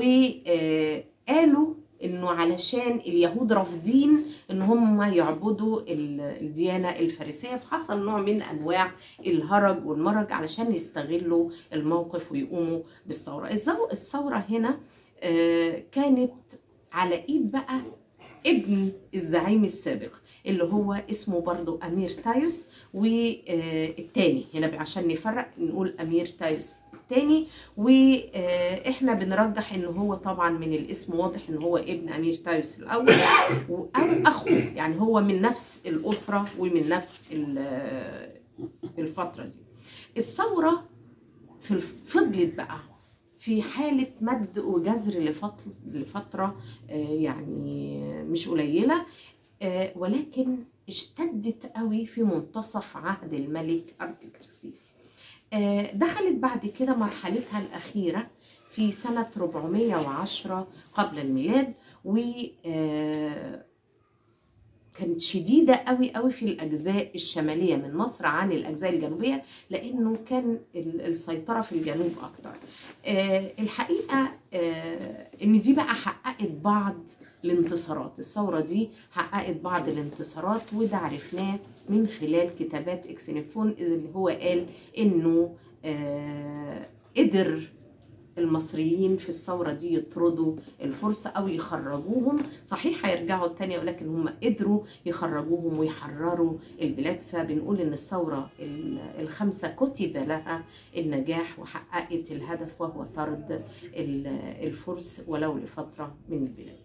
وقالوا انه علشان اليهود رافضين ان هم يعبدوا ال- الديانه الفارسيه فحصل نوع من انواع الهرج والمرج علشان يستغلوا الموقف ويقوموا بالثوره الزو- الثوره هنا آه، كانت على ايد بقى ابن الزعيم السابق اللي هو اسمه برضو امير تايوس والتاني هنا عشان نفرق نقول امير تايوس التاني واحنا بنرجح ان هو طبعا من الاسم واضح ان هو ابن امير تايوس الاول و- او اخوه يعني هو من نفس الاسره ومن نفس ال- الفتره دي الثوره في الف- فضلت بقى في حالة مد وجزر لفترة, لفترة آه، يعني مش قليلة آه، ولكن اشتدت قوي في منتصف عهد الملك أرتكسيس آه، دخلت بعد كده مرحلتها الأخيرة في سنة 410 قبل الميلاد و آه، كانت شديدة قوي قوي في الأجزاء الشمالية من مصر عن الأجزاء الجنوبية لأنه كان ال- السيطرة في الجنوب أكتر آه، الحقيقة آه، إن دي بقى حققت بعض الانتصارات الثورة دي حققت بعض الانتصارات وده عرفناه من خلال كتابات إكسينيفون اللي هو قال إنه آه، قدر المصريين في الثورة دي يطردوا الفرس أو يخرجوهم صحيح هيرجعوا تاني ولكن هم قدروا يخرجوهم ويحرروا البلاد فبنقول إن الثورة ال- الخمسة كتب لها النجاح وحققت الهدف وهو طرد ال- الفرس ولو لفترة من البلاد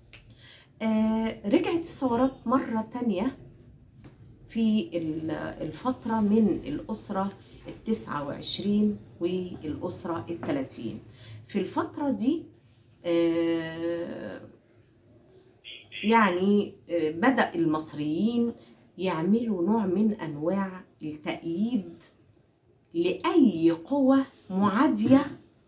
آه، رجعت الثورات مرة تانية في ال- الفترة من الأسرة التسعة وعشرين والأسرة الثلاثين في الفترة دي آه، يعني آه، بدأ المصريين يعملوا نوع من أنواع التأييد لأي قوة معادية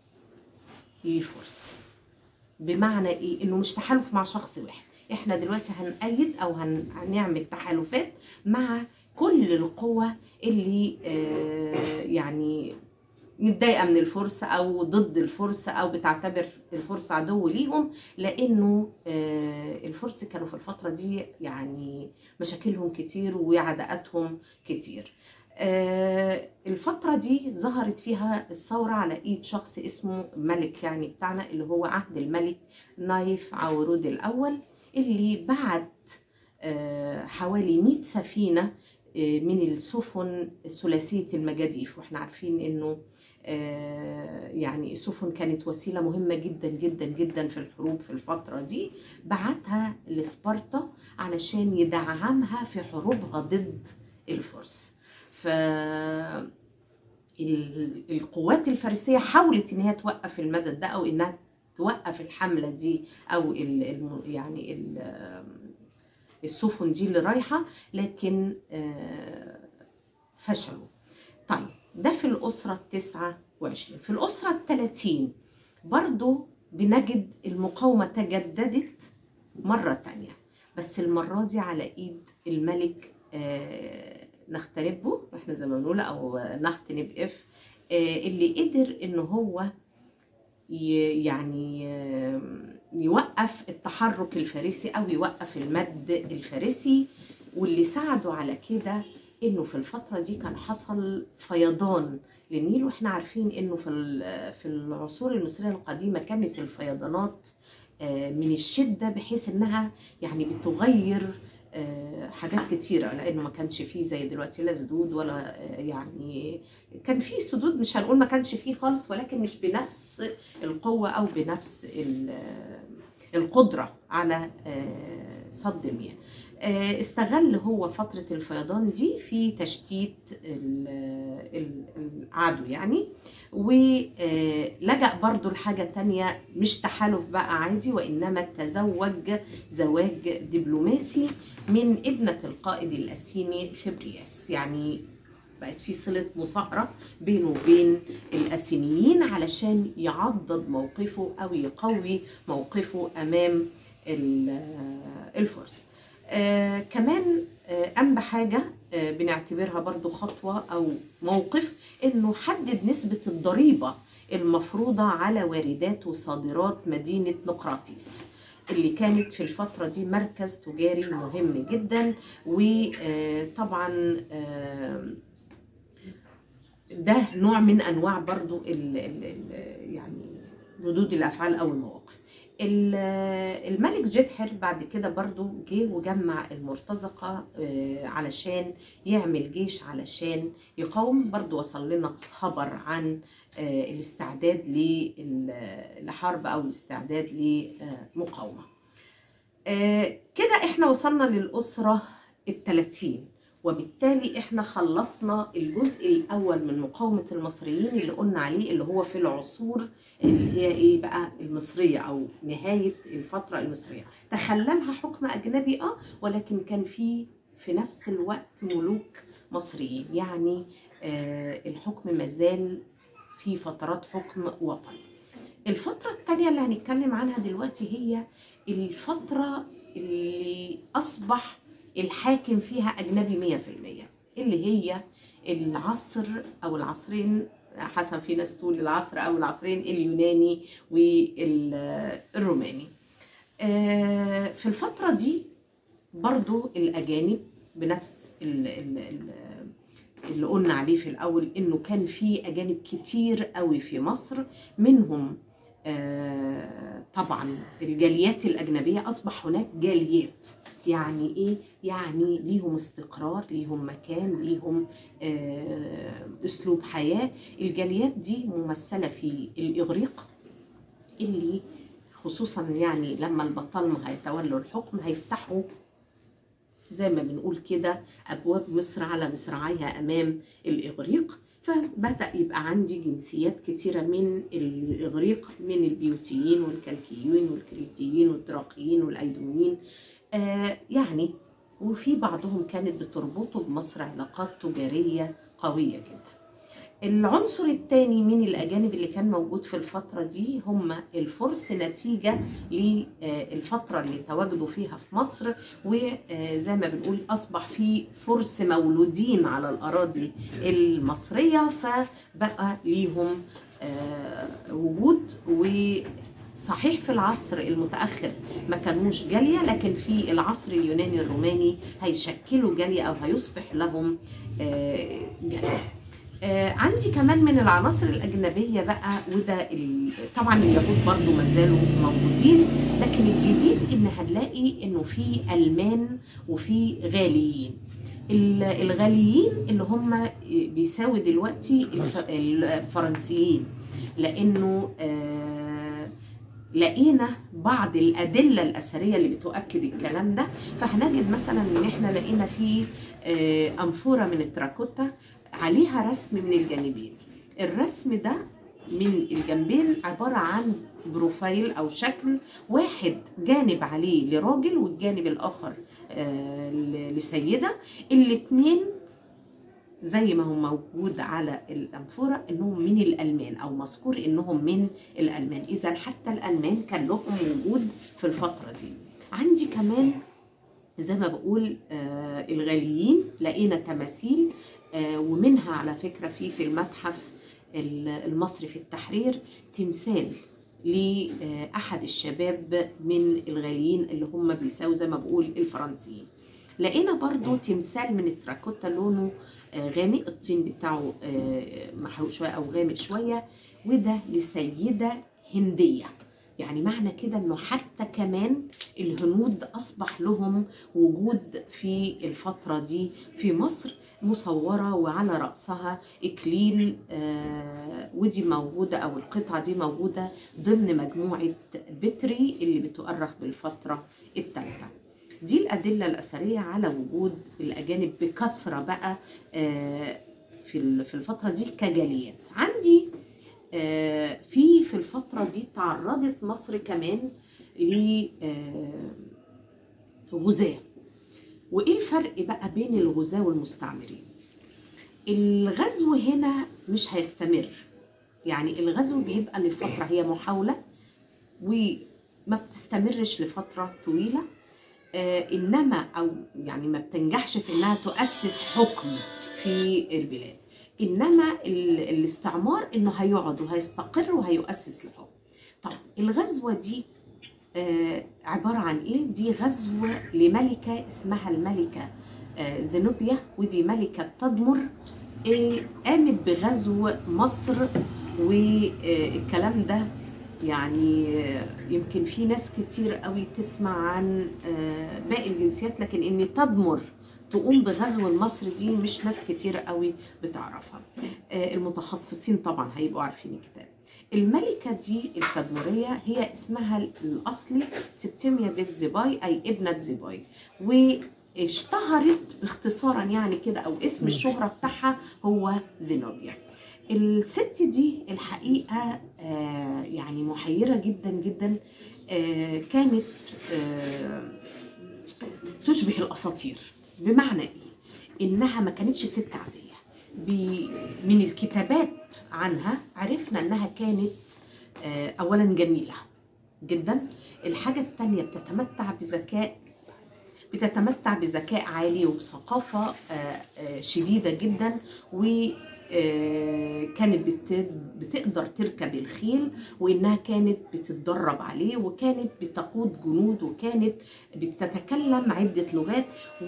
للفرس بمعنى ايه انه مش تحالف مع شخص واحد احنا دلوقتي هنأيد او هن... هنعمل تحالفات مع كل القوى اللي آه يعني متضايقه من الفرس او ضد الفرس او بتعتبر الفرس عدو ليهم لانه آه الفرس كانوا في الفتره دي يعني مشاكلهم كتير وعداءاتهم كتير آه، الفترة دي ظهرت فيها الثورة على إيد شخص اسمه ملك يعني بتاعنا اللي هو عهد الملك نايف عورود الأول اللي بعت آه، حوالي 100 سفينة آه، من السفن ثلاثية المجاديف واحنا عارفين انه آه، يعني السفن كانت وسيلة مهمة جدا جدا جدا في الحروب في الفترة دي بعتها لسبارتا علشان يدعمها في حروبها ضد الفرس ف ال- القوات الفارسيه حاولت ان هي توقف المدد ده او انها توقف الحمله دي او ال الم- يعني ال- السفن دي اللي رايحه لكن آه، فشلوا طيب ده في الاسره التسعة وعشرين في الاسره الثلاثين برضو بنجد المقاومه تجددت مره تانية بس المره دي على ايد الملك آه، نختنبه احنا زي ما بنقول او نختنب اف آه، اللي قدر ان هو ي- يعني آه، يوقف التحرك الفارسي او يوقف المد الفارسي واللي ساعده على كده انه في الفتره دي كان حصل فيضان للنيل واحنا عارفين انه في ال- في العصور المصريه القديمه كانت الفيضانات آه، من الشده بحيث انها يعني بتغير آه، حاجات كتيرة لأنه ما كانش فيه زي دلوقتي لا سدود ولا آه، يعني كان فيه سدود مش هنقول ما كانش فيه خالص ولكن مش بنفس القوة أو بنفس ال- القدرة على آه، صد المياه آه، استغل هو فترة الفيضان دي في تشتيت ال- ال- العدو يعني ولجأ برضو لحاجة تانية مش تحالف بقى عادي وإنما تزوج زواج دبلوماسي من ابنة القائد الأسيني خبرياس يعني بقت في صلة مصاهرة بينه وبين الأسينيين علشان يعضد موقفه أو يقوي موقفه أمام ال- الفرس آه كمان آه قام بحاجة آه بنعتبرها برضو خطوة أو موقف إنه حدد نسبة الضريبة المفروضة على واردات وصادرات مدينة نقراطيس اللي كانت في الفترة دي مركز تجاري مهم جدا وطبعا ده نوع من انواع برضو ال ال ال يعني ردود الافعال او المواقف ال- الملك جدحر بعد كده برضو جه وجمع المرتزقة آه، علشان يعمل جيش علشان يقاوم برضو وصل لنا خبر عن آه، الاستعداد لل- لحرب او الاستعداد لمقاومة آه، كده احنا وصلنا للأسرة الثلاثين وبالتالي احنا خلصنا الجزء الاول من مقاومه المصريين اللي قلنا عليه اللي هو في العصور اللي هي ايه بقى المصريه او نهايه الفتره المصريه تخللها حكم اجنبي اه ولكن كان في في نفس الوقت ملوك مصريين يعني آه الحكم مازال في فترات حكم وطني الفترة التانية اللي هنتكلم عنها دلوقتي هي الفترة اللي أصبح الحاكم فيها أجنبي مية في المية اللي هي العصر أو العصرين حسب في ناس تقول العصر أو العصرين اليوناني والروماني آه، في الفترة دي برضو الأجانب بنفس ال- ال- ال- اللي قلنا عليه في الأول إنه كان في أجانب كتير قوي في مصر منهم آه، طبعا الجاليات الأجنبية أصبح هناك جاليات يعني إيه؟ يعني ليهم استقرار ليهم مكان ليهم آه، أسلوب حياة الجاليات دي ممثلة في الإغريق اللي خصوصا يعني لما البطالمة هيتولوا الحكم هيفتحوا زي ما بنقول كده أبواب مصر على مصراعيها أمام الإغريق فبدأ يبقى عندي جنسيات كتيرة من الإغريق من البيوتيين والكلكيين والكريتيين والدراقيين والأيدوميين آه يعني وفي بعضهم كانت بتربطه بمصر علاقات تجارية قوية جدا العنصر الثاني من الأجانب اللي كان موجود في الفترة دي هم الفرس نتيجة للفترة اللي تواجدوا فيها في مصر وزي ما بنقول أصبح في فرس مولودين على الأراضي المصرية فبقى ليهم آه، وجود وصحيح في العصر المتأخر ما كانوش جالية لكن في العصر اليوناني الروماني هيشكلوا جالية أو هيصبح لهم آه، جالية آه، عندي كمان من العناصر الأجنبية بقى وده ال- طبعا اليهود برضو ما زالوا موجودين لكن الجديد إن هنلاقي إنه في ألمان وفي غاليين ال- الغاليين اللي هم بيساوي دلوقتي الف- الفرنسيين لأنه آه، لقينا بعض الأدلة الأثرية اللي بتؤكد الكلام ده فهنجد مثلا إن إحنا لقينا في آه، أنفورة من التراكوتا عليها رسم من الجانبين الرسم ده من الجنبين عبارة عن بروفايل أو شكل واحد جانب عليه لراجل والجانب الآخر آه، ل- لسيدة الاتنين زي ما هو موجود على الأنفورة إنهم من الألمان أو مذكور إنهم من الألمان إذا حتى الألمان كان لهم وجود في الفترة دي عندي كمان زي ما بقول آه الغاليين لقينا تماثيل آه ومنها على فكرة في في المتحف ال- المصري في التحرير تمثال لأحد الشباب من الغاليين اللي هم بيساووا زي ما بقول الفرنسيين لقينا برضو تمثال من التراكوتا لونه آه، غامق الطين بتاعه آه، محروق شوية أو غامق شوية وده لسيدة هندية يعني معنى كده انه حتى كمان الهنود اصبح لهم وجود في الفتره دي في مصر مصوره وعلى راسها اكليل آه ودي موجوده او القطعه دي موجوده ضمن مجموعه بتري اللي بتؤرخ بالفتره الثالثه دي الأدلة الأثرية على وجود الأجانب بكثرة بقى آه، في ال- في الفترة دي كجاليات عندي آه، في في الفترة دي تعرضت مصر كمان ل آه، غزاة وإيه الفرق بقى بين الغزاة والمستعمرين الغزو هنا مش هيستمر يعني الغزو بيبقى لفترة هي محاولة وما بتستمرش لفترة طويلة آه، انما او يعني ما بتنجحش في انها تؤسس حكم في البلاد انما ال- الاستعمار انه هيقعد وهيستقر وهيؤسس لحكم طب الغزوه دي آه، عباره عن ايه دي غزوه لملكه اسمها الملكه آه، زينوبيا ودي ملكه تدمر آه، قامت بغزو مصر والكلام ده يعني آه، يمكن في ناس كتير قوي تسمع عن آه، باقي الجنسيات لكن ان تدمر تقوم بغزو مصر دي مش ناس كتير قوي بتعرفها آه، المتخصصين طبعا هيبقوا عارفين الكتاب الملكة دي التدمرية هي اسمها الأصلي سبتيميا بيت زيباي أي ابنة زيباي واشتهرت باختصارا يعني كده أو اسم الشهرة بتاعها هو زينوبيا الست دي الحقيقة آه، يعني محيرة جدا جدا آه، كانت آه، تشبه الأساطير بمعنى إيه؟ إنها ما كانتش ست عادية ب- من الكتابات عنها عرفنا إنها كانت آه، أولا جميلة جدا الحاجة التانية بتتمتع بذكاء بتتمتع بذكاء عالي وبثقافة آه، آه، شديدة جدا و آه، كانت بت- بتقدر تركب الخيل وانها كانت بتتدرب عليه وكانت بتقود جنود وكانت بتتكلم عدة لغات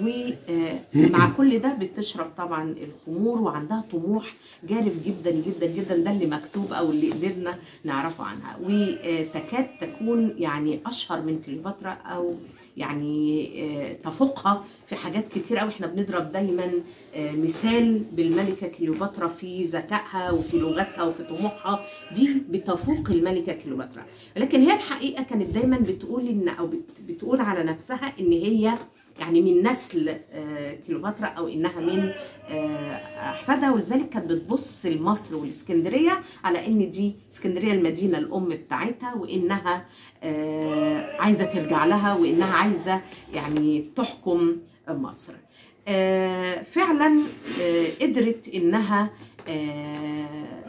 ومع كل ده بتشرب طبعا الخمور وعندها طموح جارف جدا جدا جدا ده اللي مكتوب او اللي قدرنا نعرفه عنها وتكاد تكون يعني اشهر من كليوباترا او يعني آه، تفوقها في حاجات كتير قوي احنا بنضرب دايما آه، مثال بالملكه كليوباترا في ذكائها وفي لغتها وفي طموحها دي بتفوق الملكه كليوباترا لكن هي الحقيقه كانت دايما بتقول ان او بت- بتقول على نفسها ان هي يعني من نسل آه، كليوباترا او انها من آه، احفادها ولذلك كانت بتبص لمصر والاسكندريه على ان دي اسكندريه المدينه الام بتاعتها وانها آه، عايزه ترجع لها وانها عايزه يعني تحكم مصر آه، فعلا آه، قدرت انها آه،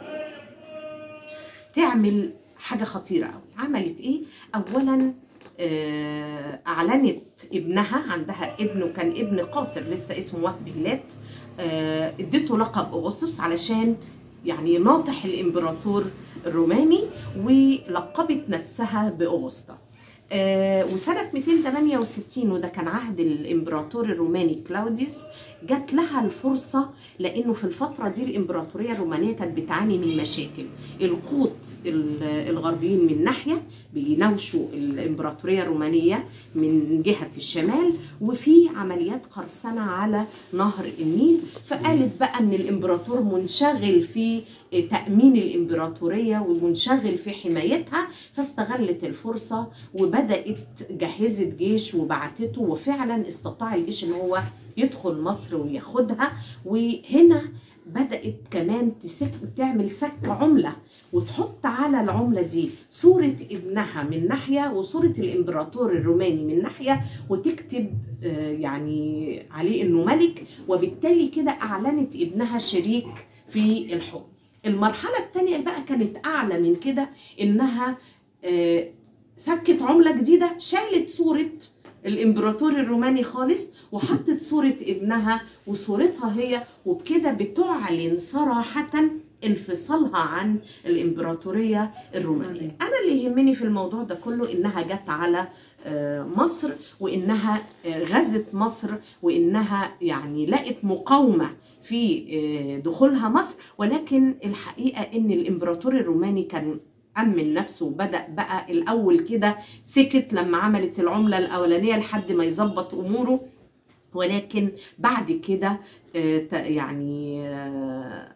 تعمل حاجه خطيره قوي عملت ايه اولا آه، اعلنت ابنها عندها ابن وكان ابن قاصر لسه اسمه وهب هلات آه، اديته لقب اغسطس علشان يعني ناطح الامبراطور الروماني ولقبت نفسها باغسطا آه، وسنة 268 وده كان عهد الإمبراطور الروماني كلاوديوس جات لها الفرصة لأنه في الفترة دي الإمبراطورية الرومانية كانت بتعاني من مشاكل القوط ال- الغربيين من ناحية بيناوشوا الإمبراطورية الرومانية من جهة الشمال وفي عمليات قرصنة على نهر النيل فقالت بقى ان الامبراطور منشغل في تأمين الامبراطورية ومنشغل في حمايتها فاستغلت الفرصة وبدأت جهزت جيش وبعتته وفعلا استطاع الجيش ان هو يدخل مصر وياخدها وهنا بدأت كمان تسك تعمل سك عملة وتحط على العملة دي صورة ابنها من ناحية وصورة الإمبراطور الروماني من ناحية وتكتب آه، يعني عليه إنه ملك وبالتالي كده أعلنت ابنها شريك في الحكم المرحلة الثانية بقى كانت أعلى من كده إنها آه، سكت عملة جديدة شالت صورة الامبراطور الروماني خالص وحطت صورة ابنها وصورتها هي وبكده بتعلن صراحة انفصالها عن الامبراطورية الرومانية انا اللي يهمني في الموضوع ده كله انها جت على آه، مصر وانها آه، غزت مصر وانها يعني لقت مقاومة في آه، دخولها مصر ولكن الحقيقة ان الامبراطور الروماني كان أمن نفسه وبدأ بقى الأول كده سكت لما عملت العملة الأولانية لحد ما يظبط أموره ولكن بعد كده آه، ت- يعني آه،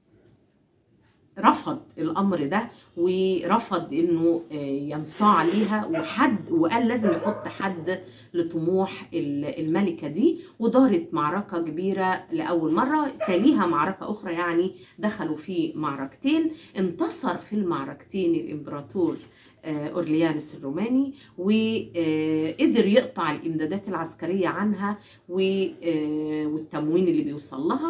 رفض الامر ده ورفض انه آه، ينصاع ليها وحد وقال لازم يحط حد لطموح ال- الملكه دي ودارت معركه كبيره لاول مره تليها معركه اخرى يعني دخلوا في معركتين انتصر في المعركتين الامبراطور آه، اورليانوس الروماني وقدر يقطع الامدادات العسكريه عنها و- آه، والتموين اللي بيوصل لها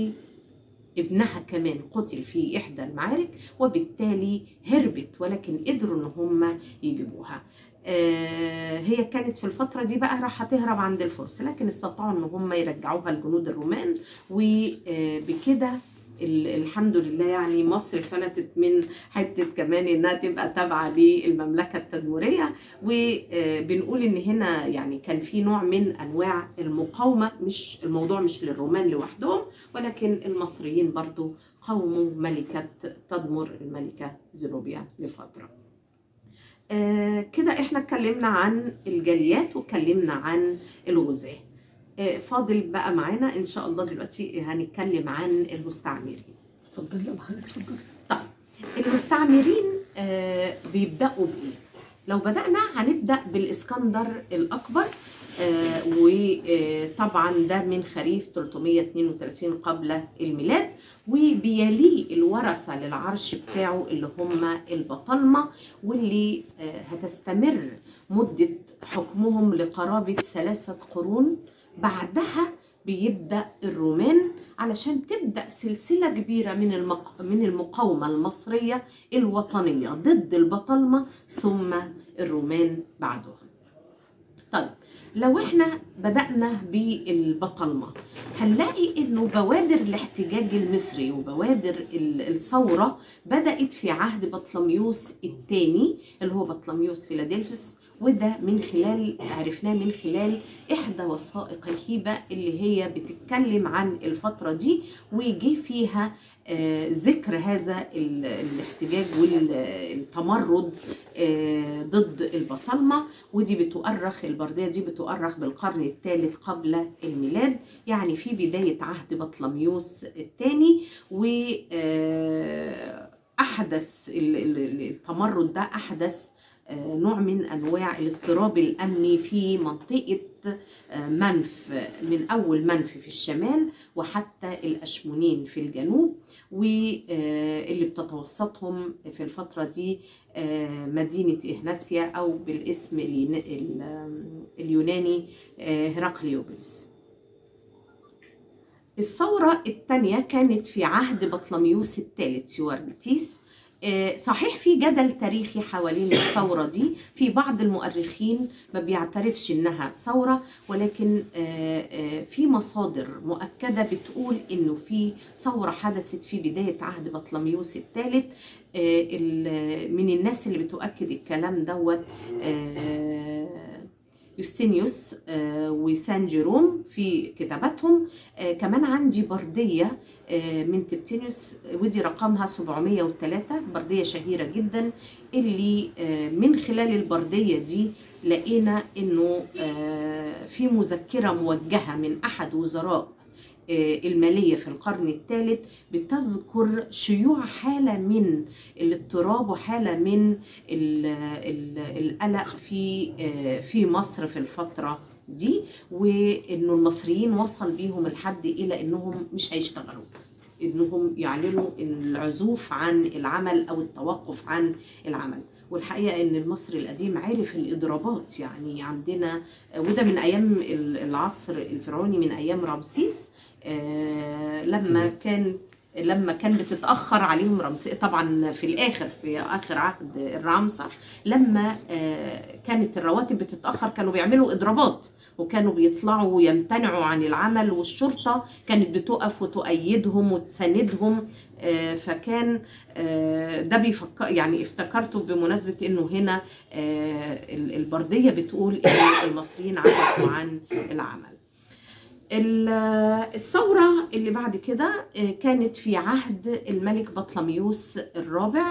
وابنها كمان قتل في احدى المعارك وبالتالي هربت ولكن قدروا ان هم يجيبوها آه، هي كانت في الفترة دي بقى راح تهرب عند الفرس لكن استطاعوا ان هم يرجعوها الجنود الرومان وبكده ال- الحمد لله يعني مصر فلتت من حته كمان انها تبقى تابعه للمملكه التدمريه وبنقول ان هنا يعني كان في نوع من انواع المقاومه مش الموضوع مش للرومان لوحدهم ولكن المصريين برضو قاوموا ملكه تدمر الملكه زينوبيا لفتره. آه، كده احنا اتكلمنا عن الجاليات واتكلمنا عن الغزاة آه، فاضل بقى معانا ان شاء الله دلوقتي هنتكلم عن المستعمرين اتفضلي يا حضرتك اتفضلي طيب المستعمرين آه، بيبداوا بايه لو بدانا هنبدا بالاسكندر الاكبر آه، وطبعا ده من خريف 332 قبل الميلاد وبيليه الورثه للعرش بتاعه اللي هم البطالمه واللي آه، هتستمر مده حكمهم لقرابه ثلاثه قرون بعدها بيبدا الرومان علشان تبدا سلسله كبيره من المق... من المقاومه المصريه الوطنيه ضد البطالمه ثم الرومان بعدهم. طيب لو احنا بدانا بالبطالمه هنلاقي انه بوادر الاحتجاج المصري وبوادر ال- الثوره بدات في عهد بطلميوس الثاني اللي هو بطلميوس فيلادلفوس وده من خلال عرفناه من خلال احدى وثائق الحيبه اللي هي بتتكلم عن الفتره دي وجي فيها آه، ذكر هذا ال- الاحتجاج والتمرد آه، ضد البطالمه ودي بتؤرخ البرديه دي بتؤرخ بالقرن الثالث قبل الميلاد يعني في بدايه عهد بطلميوس الثاني و آه، احدث ال- ال- التمرد ده احدث آه، نوع من انواع الاضطراب الامني في منطقه آه، منف من اول منف في الشمال وحتى الاشمونين في الجنوب واللي بتتوسطهم في الفتره دي آه، مدينه اهناسيا او بالاسم الين- ال- اليوناني آه، هراقليوبوليس الثورة الثانية كانت في عهد بطلميوس الثالث يواربتيس آه، صحيح في جدل تاريخي حوالين الثورة دي في بعض المؤرخين ما بيعترفش انها ثورة ولكن آه، آه، في مصادر مؤكدة بتقول انه في ثورة حدثت في بداية عهد بطلميوس الثالث آه، ال- من الناس اللي بتؤكد الكلام دوت آه، يوستينيوس آه، وسان جيروم في كتاباتهم آه، كمان عندي بردية آه، من تبتينيوس ودي رقمها 703 بردية شهيرة جدا اللي آه، من خلال البردية دي لقينا انه آه، في مذكرة موجهة من احد وزراء آه، المالية في القرن الثالث بتذكر شيوع حالة من الاضطراب وحالة من ال- ال- القلق في آه، في مصر في الفترة دي وانه المصريين وصل بيهم الحد الى انهم مش هيشتغلوا انهم يعلنوا العزوف عن العمل او التوقف عن العمل والحقيقه ان المصري القديم عرف الاضرابات يعني عندنا وده من ايام العصر الفرعوني من ايام رمسيس آه، لما كان لما كان بتتاخر عليهم رمسيس طبعا في الاخر في اخر عهد الرامسه لما آه، كانت الرواتب بتتاخر كانوا بيعملوا اضرابات وكانوا بيطلعوا ويمتنعوا عن العمل والشرطه كانت بتقف وتؤيدهم وتساندهم آه، فكان آه، ده بيفكر يعني افتكرته بمناسبه انه هنا آه، ال- البرديه بتقول ان المصريين عزفوا عن العمل ال- الثورة اللي بعد كده آه، كانت في عهد الملك بطلميوس الرابع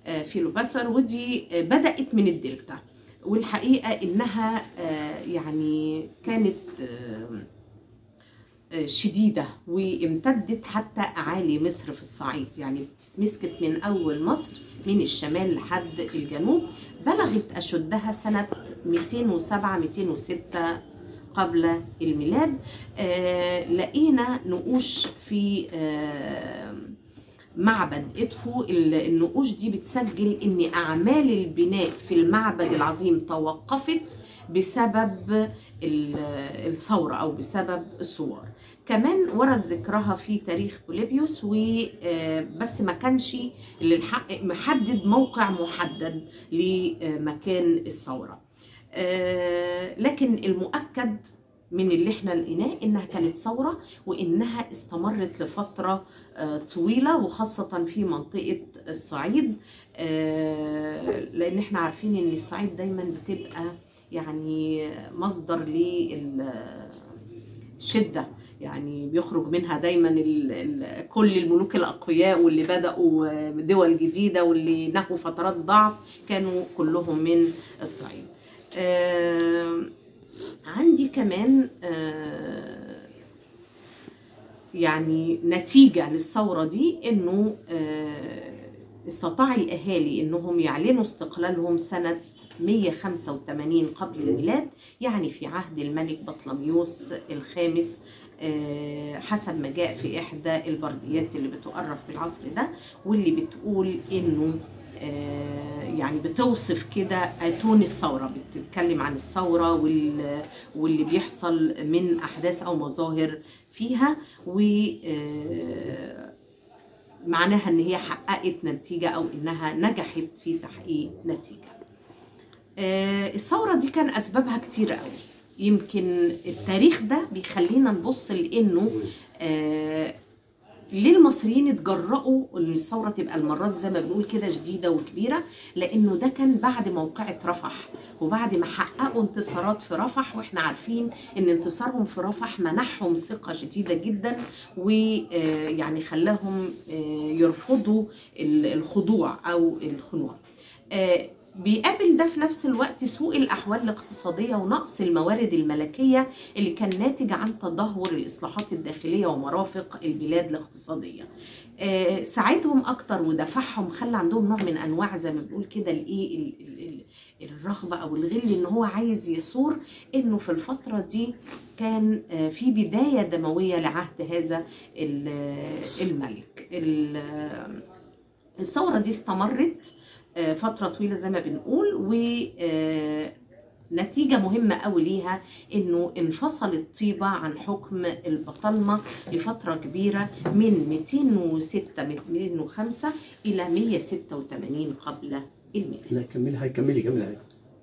آه، فيلوباتر ودي آه، بدأت من الدلتا والحقيقة إنها آه، يعني كانت آه، آه، شديدة وامتدت حتى أعالي مصر في الصعيد يعني مسكت من أول مصر من الشمال لحد الجنوب بلغت أشدها سنة 207 206 قبل الميلاد آه لقينا نقوش في آه معبد ادفو ال- النقوش دي بتسجل ان اعمال البناء في المعبد العظيم توقفت بسبب ال- الثورة أو بسبب الثوار كمان ورد ذكرها في تاريخ بوليبيوس وبس ما كانش للحق محدد موقع محدد لمكان الثورة آه، لكن المؤكد من اللي احنا لقيناه انها كانت ثوره وانها استمرت لفتره آه، طويله وخاصه في منطقه الصعيد آه، لان احنا عارفين ان الصعيد دايما بتبقى يعني مصدر للشده يعني بيخرج منها دايما ال ال كل الملوك الاقوياء واللي بداوا دول جديده واللي نهوا فترات ضعف كانوا كلهم من الصعيد آه عندي كمان آه يعني نتيجة للثورة دي انه آه استطاع الاهالي انهم يعلنوا استقلالهم سنة 185 قبل الميلاد يعني في عهد الملك بطلميوس الخامس آه، حسب ما جاء في احدى البرديات اللي بتؤرخ في العصر ده واللي بتقول انه آه، يعني بتوصف كده اتون الثوره بتتكلم عن الثوره وال- واللي بيحصل من احداث او مظاهر فيها و آه، معناها ان هي حققت نتيجه او انها نجحت في تحقيق نتيجه آه، الثوره دي كان اسبابها كتير قوي يمكن التاريخ ده بيخلينا نبص لانه آه، ليه المصريين اتجرأوا ان الثوره تبقى المرات زي ما بنقول كده شديده وكبيره لانه ده كان بعد موقعة رفح وبعد ما حققوا انتصارات في رفح واحنا عارفين ان انتصارهم في رفح منحهم ثقه شديده جدا ويعني خلاهم آه، يرفضوا ال- الخضوع او الخنوع آه، بيقابل ده في نفس الوقت سوء الأحوال الاقتصادية ونقص الموارد الملكية اللي كان ناتج عن تدهور الإصلاحات الداخلية ومرافق البلاد الاقتصادية آه، ساعدهم أكتر ودفعهم خلى عندهم نوع من أنواع زي ما بنقول كده الإيه ال- ال- ال- الرغبة أو الغل إن هو عايز يثور إنه في الفترة دي كان آه، في بداية دموية لعهد هذا ال- الملك ال- الثورة دي استمرت آه، فترة طويلة زي ما بنقول و آه، نتيجة مهمة قوي ليها انه انفصلت طيبة عن حكم البطالمة لفترة كبيرة من 206 205 إلى 186 قبل الميلاد لا كملي حضرتك كملي كملي حضرتك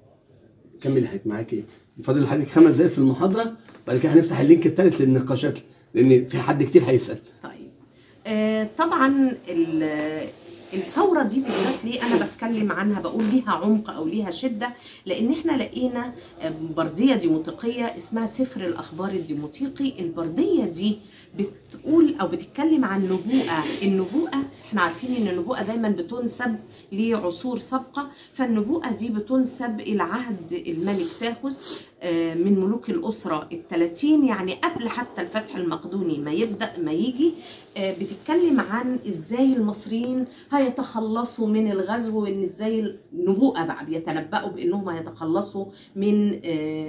كملي حضرتك معاكي فاضل لحضرتك خمس دقايق في المحاضرة بعد كده هنفتح اللينك الثالث للنقاشات لأن في حد كتير هيسأل طيب آه طبعا ال- الثورة دي بالذات ليه أنا بتكلم عنها بقول ليها عمق أو ليها شدة لأن إحنا لقينا آه، بردية ديموطيقية اسمها سفر الأخبار الديموطيقي البردية دي بتقول أو بتتكلم عن نبوءة النبوءة إحنا عارفين إن النبوءة دايما بتنسب لعصور سابقة فالنبوءة دي بتنسب إلى عهد الملك تاخس آه، من ملوك الأسرة الثلاثين يعني قبل حتى الفتح المقدوني ما يبدأ ما يجي آه، بتتكلم عن ازاي المصريين هيتخلصوا من الغزو وان ازاي النبوءه بقى بيتنبأوا بانهم هيتخلصوا من آه،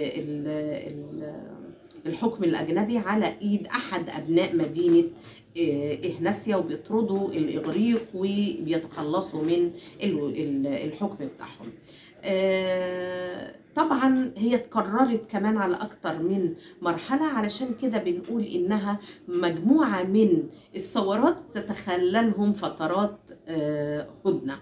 ال- ال- الحكم الاجنبي على ايد احد ابناء مدينه آه، إهناسيا وبيطردوا الإغريق وبيتخلصوا من ال- ال- الحكم بتاعهم آه، طبعا هي اتكررت كمان على أكتر من مرحلة علشان كده بنقول إنها مجموعة من الثورات تتخللهم فترات آه، هدنة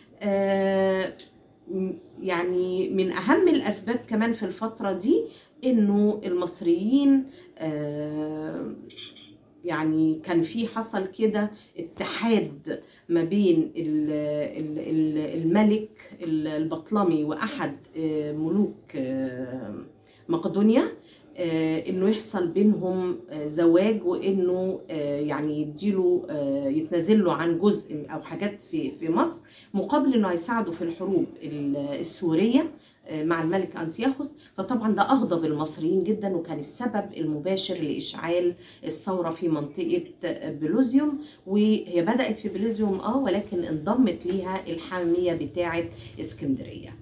آه، م- يعني من أهم الأسباب كمان في الفترة دي إنه المصريين آه، يعني كان في حصل كده اتحاد ما بين ال- ال- ال- الملك ال- البطلمي واحد آه، ملوك آه، مقدونيا آه، انه يحصل بينهم آه، زواج وانه آه، يعني يديله آه، يتنازل له عن جزء او حاجات في في مصر مقابل انه هيساعده في الحروب ال- السوريه آه، مع الملك انتياخوس فطبعا ده اغضب المصريين جدا وكان السبب المباشر لاشعال الثوره في منطقه آه، بلوزيوم وهي بدات في بلوزيوم اه ولكن انضمت ليها الحاميه بتاعه اسكندريه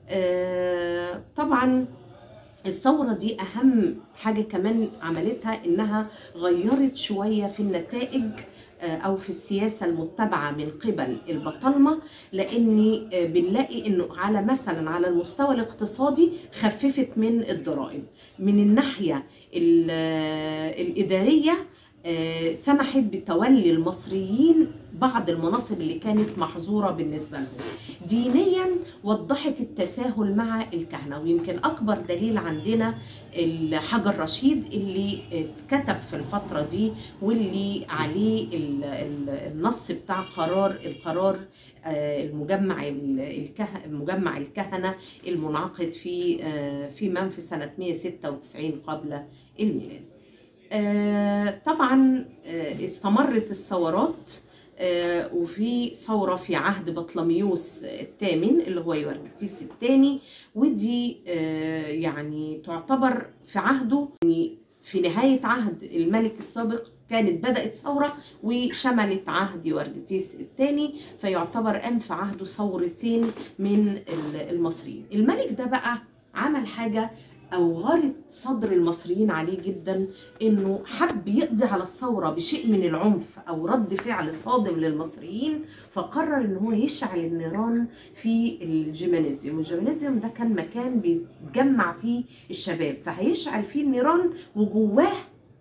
آه، طبعا الثورة دي أهم حاجة كمان عملتها إنها غيرت شوية في النتائج آه، أو في السياسة المتبعة من قبل البطالمة لأن آه، بنلاقي إنه على مثلا على المستوى الاقتصادي خففت من الضرائب من الناحية ال- آه، الإدارية آه، سمحت بتولي المصريين بعض المناصب اللي كانت محظورة بالنسبة لهم دينيا وضحت التساهل مع الكهنة ويمكن أكبر دليل عندنا الحجر رشيد اللي اتكتب في الفترة دي واللي عليه ال- ال- النص بتاع قرار القرار آه، المجمع ال- الكه- مجمع الكهنة المنعقد في آه، في منفي سنة 196 قبل الميلاد آه، طبعا آه، استمرت الثورات آه، وفي ثورة في عهد بطلميوس الثامن اللي هو يورجتيس الثاني ودي آه، يعني تعتبر في عهده يعني في نهاية عهد الملك السابق كانت بدأت ثورة وشملت عهد يورجتيس الثاني فيعتبر قام في عهده ثورتين من ال- المصريين الملك ده بقى عمل حاجة أوغرت صدر المصريين عليه جدا انه حب يقضي على الثوره بشيء من العنف او رد فعل صادم للمصريين فقرر ان هو يشعل النيران في الجيمانيزيوم والجيمانيزيوم ده كان مكان بيتجمع فيه الشباب فهيشعل فيه النيران وجواه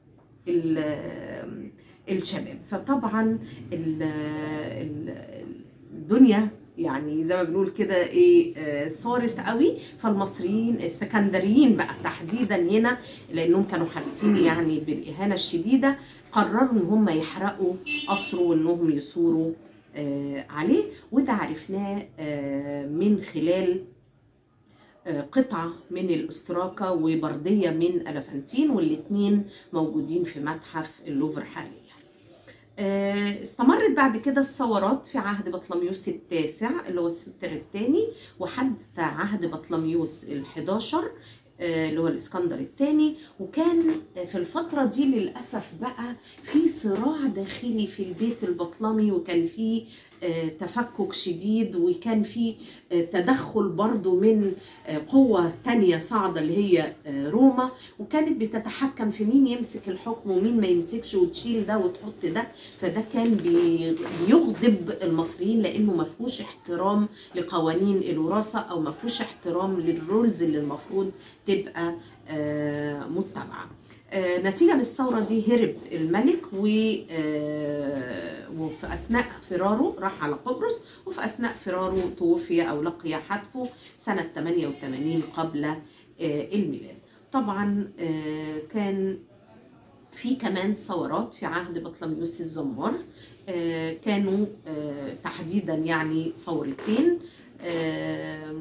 ال- الشباب فطبعا ال- ال- الدنيا يعني زي ما بنقول كده ايه آه، صارت قوي فالمصريين السكندريين بقى تحديدا هنا لانهم كانوا حاسين يعني بالاهانه الشديده قرروا ان هم يحرقوا قصره وانهم يثوروا آه، عليه وده عرفناه آه، من خلال آه، قطعة من الأستراكة وبردية من ألفانتين والاتنين موجودين في متحف اللوفر حاليا آه، استمرت بعد كده الثورات في عهد بطلميوس التاسع اللي هو السبتر الثاني وحتى عهد بطلميوس الحداشر آه، اللي هو الاسكندر الثاني وكان في الفترة دي للأسف بقى في صراع داخلي في البيت البطلمي وكان في آه، تفكك شديد وكان في آه، تدخل برضو من آه، قوة تانية صاعدة اللي هي آه، روما وكانت بتتحكم في مين يمسك الحكم ومين ما يمسكش وتشيل ده وتحط ده فده كان بي- بيغضب المصريين لانه ما فيهوش احترام لقوانين الوراثه او ما فيهوش احترام للرولز اللي المفروض تبقى آه، متبعه آه، نتيجة للثورة دي هرب الملك و آه، وفي أثناء فراره راح على قبرص وفي أثناء فراره توفي أو لقي حتفه سنة 88 قبل آه، الميلاد طبعا آه، كان في كمان ثورات في عهد بطلميوس الزمار آه، كانوا آه، تحديدا يعني ثورتين آه،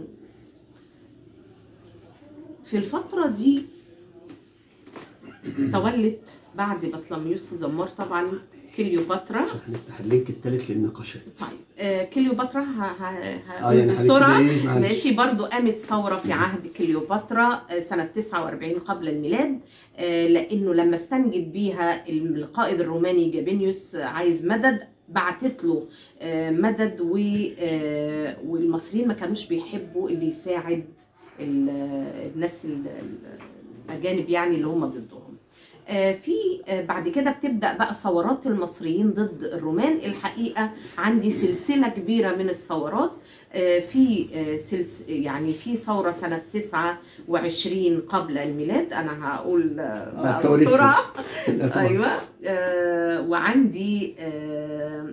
في الفترة دي تولت بعد بطلميوس الزمار طبعا كليوباترا هنفتح اللينك الثالث للنقاشات طيب آه، كليوباترا ه- ه- اه هقول يعني هنكتب بسرعة ايه معلش. ماشي برضو قامت ثورة في عهد كليوباترا آه، سنة 49 قبل الميلاد آه، لأنه لما استنجد بيها القائد الروماني جابينيوس آه، عايز مدد بعتت له آه، مدد و- آه، والمصريين ما كانوش بيحبوا اللي يساعد ال- الناس ال- ال- الأجانب يعني اللي هم ضدهم آه، في آه، بعد كده بتبدا بقى ثورات المصريين ضد الرومان الحقيقه عندي سلسله كبيره من الثورات آه، في آه، سلس يعني في ثوره سنه 29 قبل الميلاد انا هقول آه، بقى التواريخ بسرعه لا طبعاً. ايوه آه، وعندي آه،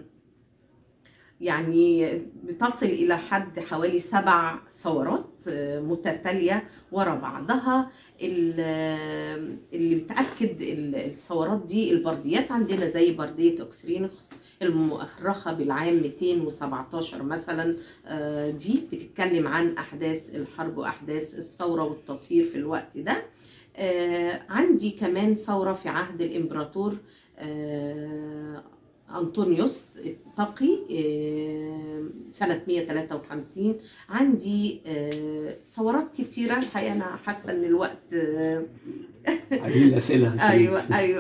يعني بتصل الى حد حوالي سبع ثورات آه، متتاليه ورا بعضها ال- اللي بتاكد ال- الثورات دي البرديات عندنا زي برديه اوكسرينوس المؤرخه بالعام 217 مثلا آه، دي بتتكلم عن احداث الحرب واحداث الثوره والتطهير في الوقت ده آه، عندي كمان ثورة في عهد الإمبراطور آه، أنطونيوس التقي آه، سنة 153 عندي آه، ثورات كتيرة الحقيقة أنا حاسة إن الوقت آه، عايزين الاسئله عشان- ايوه ايوه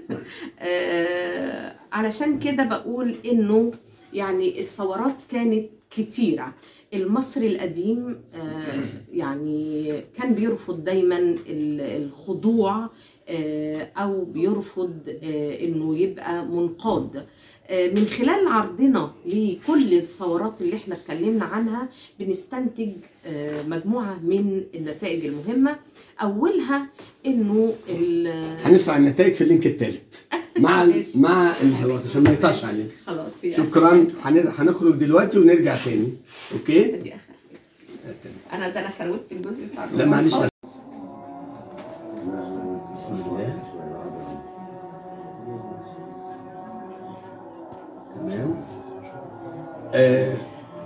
آه، علشان كده بقول انه يعني الثورات كانت كتيرة المصري القديم آه، يعني كان بيرفض دايما ال- الخضوع آه، او بيرفض آه، انه يبقى منقاد آه، من خلال عرضنا لكل الثورات اللي احنا اتكلمنا عنها بنستنتج آه، مجموعة من النتائج المهمة اولها انه ال- هنسمع النتائج في اللينك الثالث مع ال- ماشي. مع الحوار عشان ما يقطعش علينا خلاص يعني شكرا هن- هنخرج دلوقتي ونرجع تاني اوكي دي اخر انا ده انا كروت الجزء بتاع لا معلش الجمعة. بسم الله تمام آه،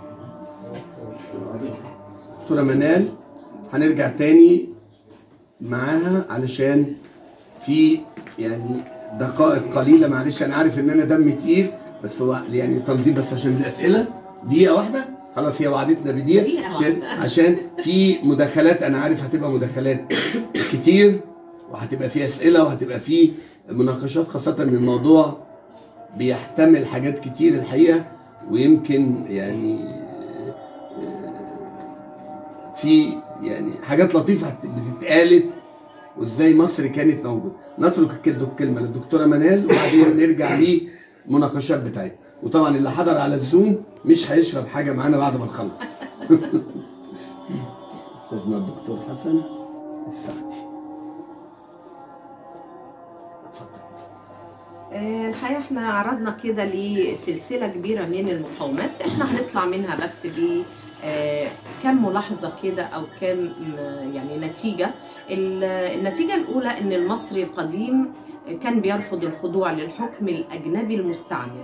دكتورة منال هنرجع تاني معاها علشان في يعني دقائق قليلة معلش أنا عارف إن أنا دمي تقيل بس هو يعني تنظيم بس عشان الأسئلة دقيقة واحدة خلاص هي وعدتنا بدقيقة دقيقة عشان واحدة. عشان في مداخلات أنا عارف هتبقى مداخلات كتير وهتبقى في أسئلة وهتبقى في مناقشات خاصة إن الموضوع بيحتمل حاجات كتير الحقيقة ويمكن يعني في يعني حاجات لطيفة هت- بتتقالت وازاي مصر كانت موجودة نترك كده الكلمة للدكتورة منال وبعدين نرجع للمناقشات بتاعتنا وطبعا اللي حضر على الزوم مش هيشرب حاجة معانا بعد ما نخلص استاذنا الدكتور حسن السعدي اتفضل آه، الحقيقه احنا عرضنا كده لسلسله كبيره من المقاومات احنا هنطلع منها بس ب آه، كم ملاحظه كده او كم م- يعني نتيجه ال- النتيجه الاولى ان المصري القديم كان بيرفض الخضوع للحكم الاجنبي المستعمر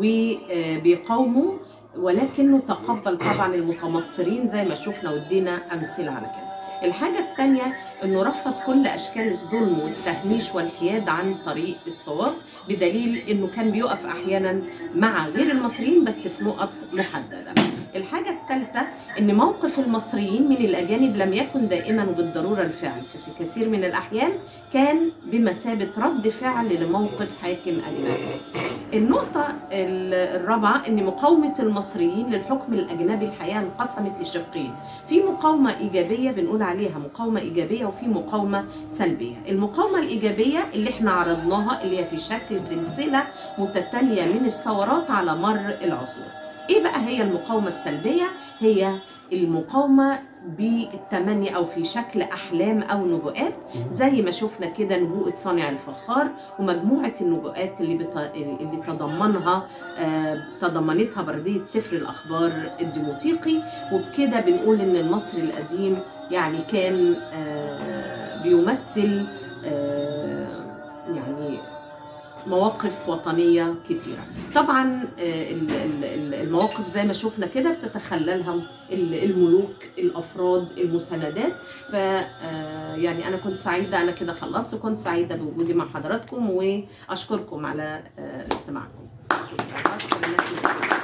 وبيقاومه ولكنه تقبل طبعا المتمصرين زي ما شفنا وادينا امثله على كده الحاجة الثانية انه رفض كل اشكال الظلم والتهميش والحياد عن طريق الصواب بدليل انه كان بيقف احيانا مع غير المصريين بس في نقط محددة الحاجة الثالثة ان موقف المصريين من الاجانب لم يكن دائما بالضرورة الفعل ففي كثير من الاحيان كان بمثابة رد فعل لموقف حاكم اجنبي النقطة ال- الرابعة ان مقاومة المصريين للحكم الاجنبي الحقيقة انقسمت لشقين في مقاومة إيجابية بنقول عليها مقاومة إيجابية وفي مقاومة سلبية المقاومة الإيجابية اللي احنا عرضناها اللي هي في شكل سلسلة متتالية من الثورات على مر العصور إيه بقى هي المقاومة السلبية؟ هي المقاومة بالتمني أو في شكل أحلام أو نبوءات زي ما شفنا كده نبوءة صانع الفخار ومجموعة النبوءات اللي, بت... اللي تضمنها آه، تضمنتها بردية سفر الأخبار الديموطيقي وبكده بنقول ان المصري القديم يعني كان آه، بيمثل آه، يعني مواقف وطنية كتيرة طبعا آه، ال- ال- ال- المواقف زي ما شفنا كده بتتخللها ال- الملوك الأفراد المساندات ف آه، يعني أنا كنت سعيدة أنا كده خلصت وكنت سعيدة بوجودي مع حضراتكم وأشكركم على آه، استماعكم شكرا أشكر الناس اللي-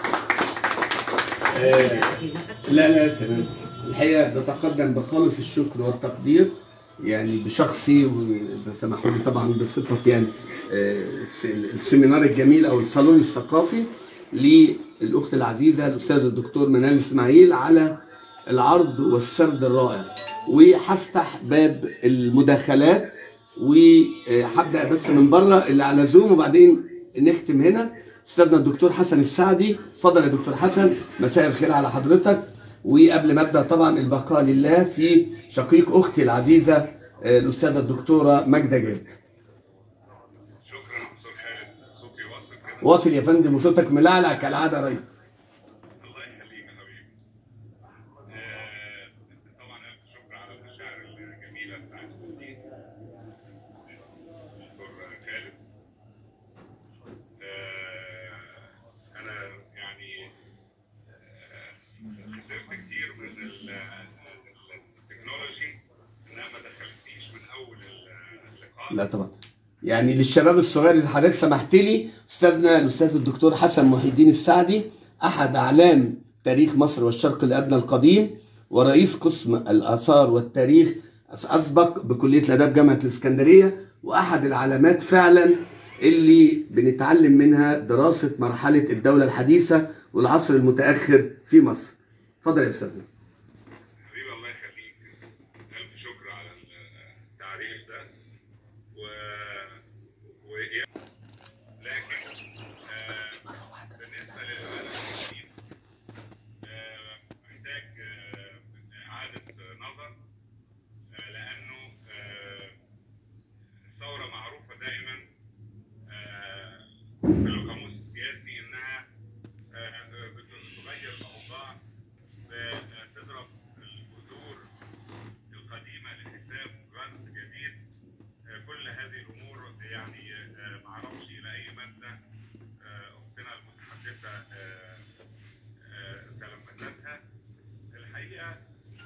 آه، لا لا تمام الحقيقه بتقدم بخالص الشكر والتقدير يعني بشخصي وسمحوا لي طبعا بصفه يعني آه، الس- السيمينار الجميل او الصالون الثقافي للاخت العزيزه الاستاذ الدكتور منال اسماعيل على العرض والسرد الرائع وهفتح باب المداخلات وهبدا بس من بره اللي على زوم وبعدين نختم هنا استاذنا الدكتور حسن السعدي اتفضل يا دكتور حسن مساء الخير على حضرتك وقبل ما ابدا طبعا البقاء لله في شقيق اختي العزيزه آه، الاستاذه الدكتوره ماجده جاد شكرا دكتور خالد صوتي واصل كده واصل يا فندم وصوتك ملعلع كالعاده يا ريس الله يخليك يا حبيبي آه، طبعا الف شكر على المشاعر الجميله بتاعتكم دي دكتور خالد آه، انا يعني آه، خسرت كتير من ال- ال- التكنولوجي انها ما دخلتنيش من اول ال- لا طبعا يعني للشباب الصغير اذا حضرتك سمحت لي استاذنا الاستاذ الدكتور حسن محي الدين السعدي احد اعلام تاريخ مصر والشرق الادنى القديم ورئيس قسم الاثار والتاريخ اسبق بكليه الاداب جامعه الاسكندريه واحد العلامات فعلا اللي بنتعلم منها دراسه مرحله الدوله الحديثه والعصر المتاخر في مصر. اتفضل يا استاذنا. حبيبي الله يخليك ألف شكر على التعريف ده و... و... لكن آه، بالنسبة للعالم الجديد آه، محتاج آه، إعادة نظر آه، لأنه آه، الثورة معروفة دائما آه، في القاموس السياسي إنها آه، بتغير الأوضاع بتضرب الجذور القديمة لحساب غرس جديد آه، كل هذه الأمور يعني آه، معرفش إلى أي مادة آه، أختنا المتحدثة آه، آه، تلمستها الحقيقة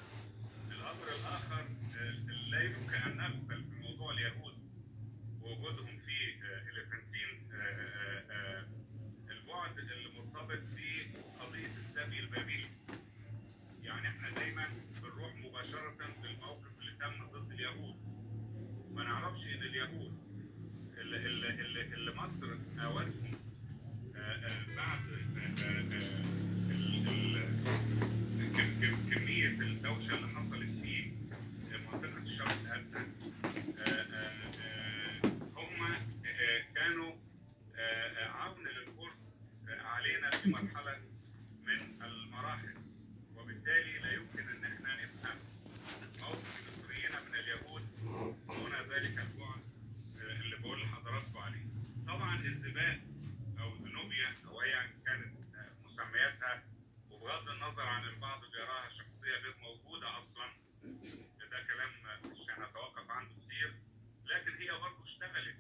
الأمر الآخر آه، لا يمكن أن نغفل في موضوع اليهود ووجودهم في آه، إليفانتين آه، آه، آه، البعد اللي مرتبط بقضية السبي البابلي يعني احنا دايما بنروح مباشرة للموقف اللي تم ضد اليهود ما نعرفش ان اليهود اللي, اللي, اللي, اللي مصر اوتهم آه، آه، بعد آه، آه، آه، ال- ال- كم- كم- كمية الدوشة اللي حصلت في منطقة الشرق الأدنى آه، آه، آه، هم آه، كانوا آه، آه، عون للفرس آه، علينا في مرحلة من المراحل وبالتالي لا يمكن ان احنا نفهم موقف المصريين من اليهود دون ذلك البعد آه، اللي بقول لحضراتكم عليه. طبعا الزباق او زنوبيا او ايا كانت آه، مسمياتها وبغض النظر عن البعض بيراها شخصيه غير موجوده اصلا ده كلام مش هنتوقف عنه كتير لكن هي برضه اشتغلت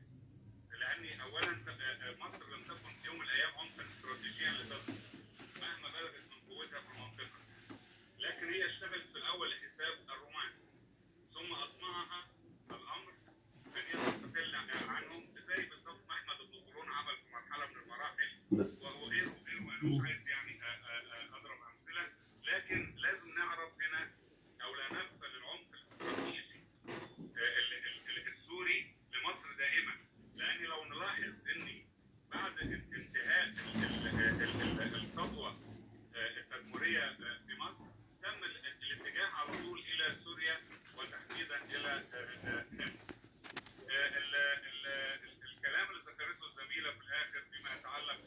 لان اولا آه، آه، مصر لم تكن في يوم من الايام عمقا استراتيجيا لتصل مهما بلغت من قوتها في المنطقه لكن هي اشتغلت في الاول لحساب الرومان ثم اطمعها الامر ان هي تستقل عنهم زي بالظبط ما احمد بن طولون عمل في مرحله من المراحل وهو غيره وغيره انا مش عايز يعني آه، آه، آه، اضرب امثله لكن لازم نعرف هنا او لا نغفل العمق الاستراتيجي آه، ال- ال- ال- السوري لمصر دائما لان لو نلاحظ ان بعد انتهاء ال- ال- ال- ال- السطوه آه، التدمريه آه، في مصر تم ال- الاتجاه على طول الى سوريا وتحديدا الى آه، آه، حمص. آه، ال- ال- ال- الكلام اللي ذكرته الزميله في الاخر فيما يتعلق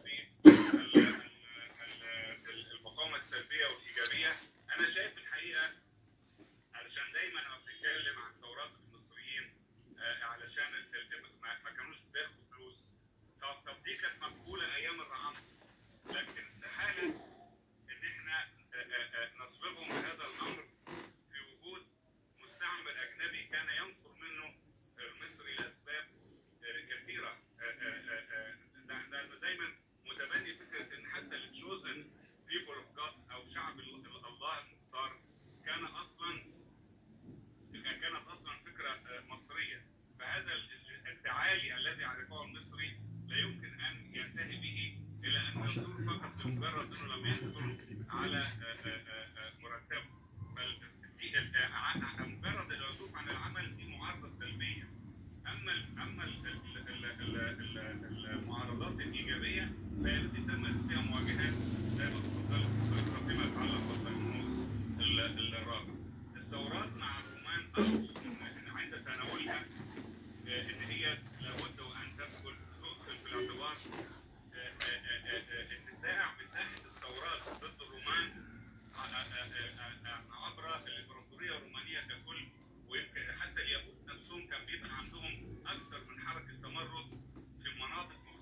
بالمقاومه السلبيه والايجابيه انا شايف الحقيقه علشان دايما لما بنتكلم عن ثورات المصريين آه، علشان ال- ال- ما ما كانوش بياخدوا فلوس طب طب دي كانت مقبوله ايام الرعامسه لكن استحاله ان احنا آه، آه، آه، نصبغهم بهذا الامر في وجود مستعمر اجنبي كان ينفر منه المصري لاسباب آه، كثيره آه، آه، آه، آه، ده- ده دايما متبني فكره ان حتى التشوزن بيبول اوف جاد او شعب ال- ال- الله المختار كان اصلا كانت اصلا فكره آه، مصريه فهذا ال- ال- التعالي الذي عرفه المصري لا يمكن ان ينتهي به الى ان يصير فقط لمجرد انه لم يحصل على آه، آه، آه، آه، مرتبه بل دي آه، ع- مجرد العزوف عن العمل دي معارضه سلبيه اما ال- اما ال- ال- ال- ال- ال- المعارضات الايجابيه فهي التي تمت فيها مواجهات زي ما تفضلت حضرتك فيما يتعلق بالقانونوس ال- الرابع. الثورات مع الرومان ارجو ان إن عند تناولها آه، ان هي لابد وان تدخل تدخل في الاعتبار آه، آه، آه، آه، اتساع مساحه الثورات ضد الرومان ع- آه، آه، آه، آه، عبر الامبراطوريه الرومانيه ككل ويمكن حتى اليهود نفسهم كان بيبقى عندهم اكثر من حركه تمرد في مناطق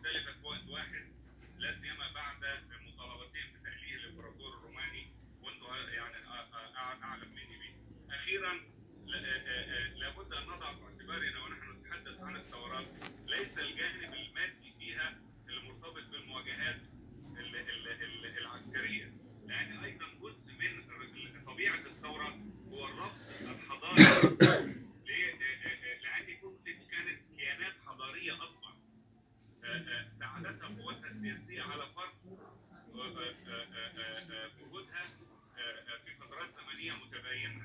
ساعدتها قوتها السياسيه على فرض آه، آه، آه، آه، آه، وجودها آه، آه، في فترات زمنيه متباينه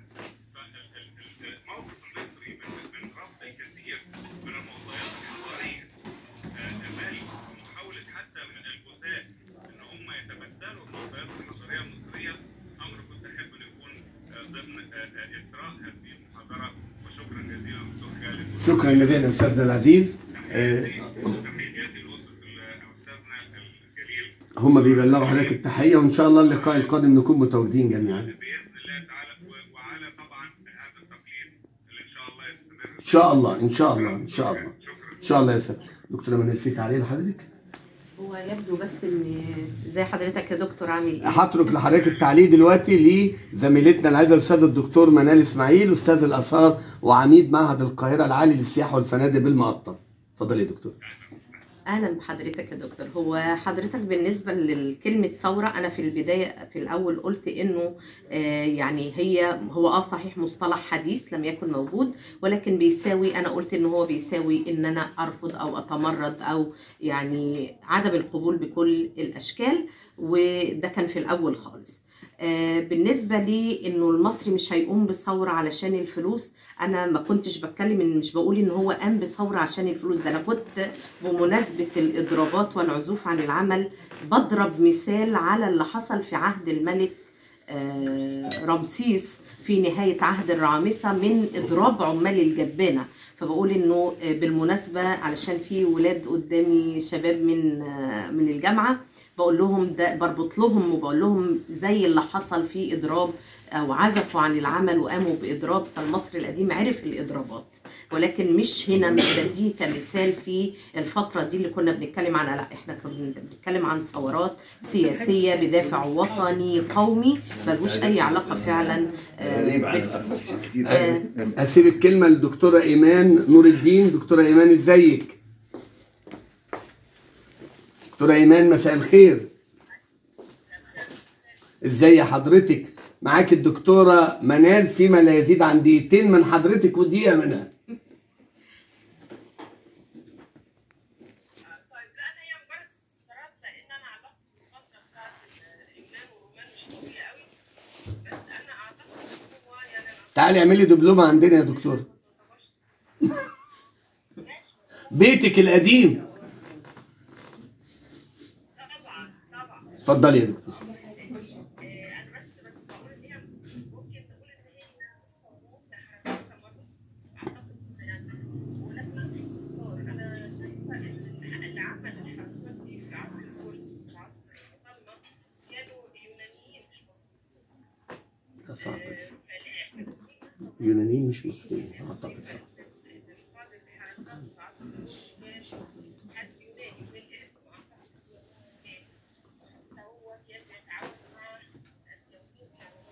فالموقف المصري من من رفض الكثير من المعطيات الحضاريه آه، بل محاوله حتى الجزاء ان هم يتبذلوا المعطيات الحضاريه المصريه امر كنت احب ان يكون آه، ضمن آه، آه، اثراء هذه المحاضره وشكرا جزيلا دكتور خالد شكرا جزيلا استاذنا العزيز آه، تحياتي لاسره ال- استاذنا الجليل هم بيبلغوا حضرتك التحيه وان شاء الله اللقاء القادم نكون متواجدين جميعا باذن الله تعالى و- وعلى طبعا هذا التقليد اللي ان شاء الله يستمر ان شاء الله ان شاء الله ان شاء الله شكرا ان شاء الله يا استاذ دكتوره منال في تعليق لحضرتك هو يبدو بس ان زي حضرتك يا دكتور عامل ايه هترك لحضرتك التعليق دلوقتي لزميلتنا العزيزه الاستاذ الدكتور منال اسماعيل استاذ الاثار وعميد معهد القاهره العالي للسياحه والفنادق بالمقطم اتفضل يا دكتور اهلا بحضرتك يا دكتور هو حضرتك بالنسبه لكلمه ثوره انا في البدايه في الاول قلت انه آه يعني هي هو اه صحيح مصطلح حديث لم يكن موجود ولكن بيساوي انا قلت ان هو بيساوي ان انا ارفض او اتمرد او يعني عدم القبول بكل الاشكال وده كان في الاول خالص آه، بالنسبة لي انه المصري مش هيقوم بثورة علشان الفلوس انا ما كنتش بتكلم ان مش بقول ان هو قام بثورة عشان الفلوس ده انا كنت بمناسبة الاضرابات والعزوف عن العمل بضرب مثال على اللي حصل في عهد الملك آه، رمسيس في نهاية عهد الرعامسة من إضراب عمال الجبانة فبقول إنه آه، بالمناسبة علشان في ولاد قدامي شباب من آه، من الجامعة بقول لهم ده بربط لهم وبقول لهم زي اللي حصل في إضراب أو عزفوا عن العمل وقاموا بإضراب فالمصري القديم عرف الإضرابات ولكن مش هنا مش بديه كمثال في الفترة دي اللي كنا بنتكلم عنها لا احنا كنا بنتكلم عن ثورات سياسية بدافع وطني قومي ملوش أي علاقة فعلا آه، بالفلوس. آه، اسيب الكلمه للدكتوره ايمان نور الدين دكتوره ايمان ازيك دكتوره ايمان مساء الخير ازاي حضرتك معاك الدكتوره منال فيما لا يزيد عن دقيقتين من حضرتك ودقيقه منها طيب لا انا هي مجرد استفسارات لان انا علاقتي بالفتره بتاعت اليونان والرومان مش قويه قوي بس انا اعتقد ان هو يعني انا تعالي اعملي دبلومه عندنا يا دكتور ما تعتبرش ماشي بيتك القديم طبعا طبعا اتفضلي يا دكتور آه، انا بس بس بقول ان هي ممكن نقول ان هي مستوى لحركات تمرد اعتقد يعني ولكن انا باستفسار انا شايفه ان اللي عمل الحركات دي في عصر الفرس في عصر المطلق كانوا يونانيين مش مصريين صعب. آه، فليه احنا بنقول مثلا يونانيين مش مصريين اعتقد صح بعض الحركات في عصر الشمال حد يوناني من الاسم اعتقد كان حتى هو كان بيتعاون مع الاسيويين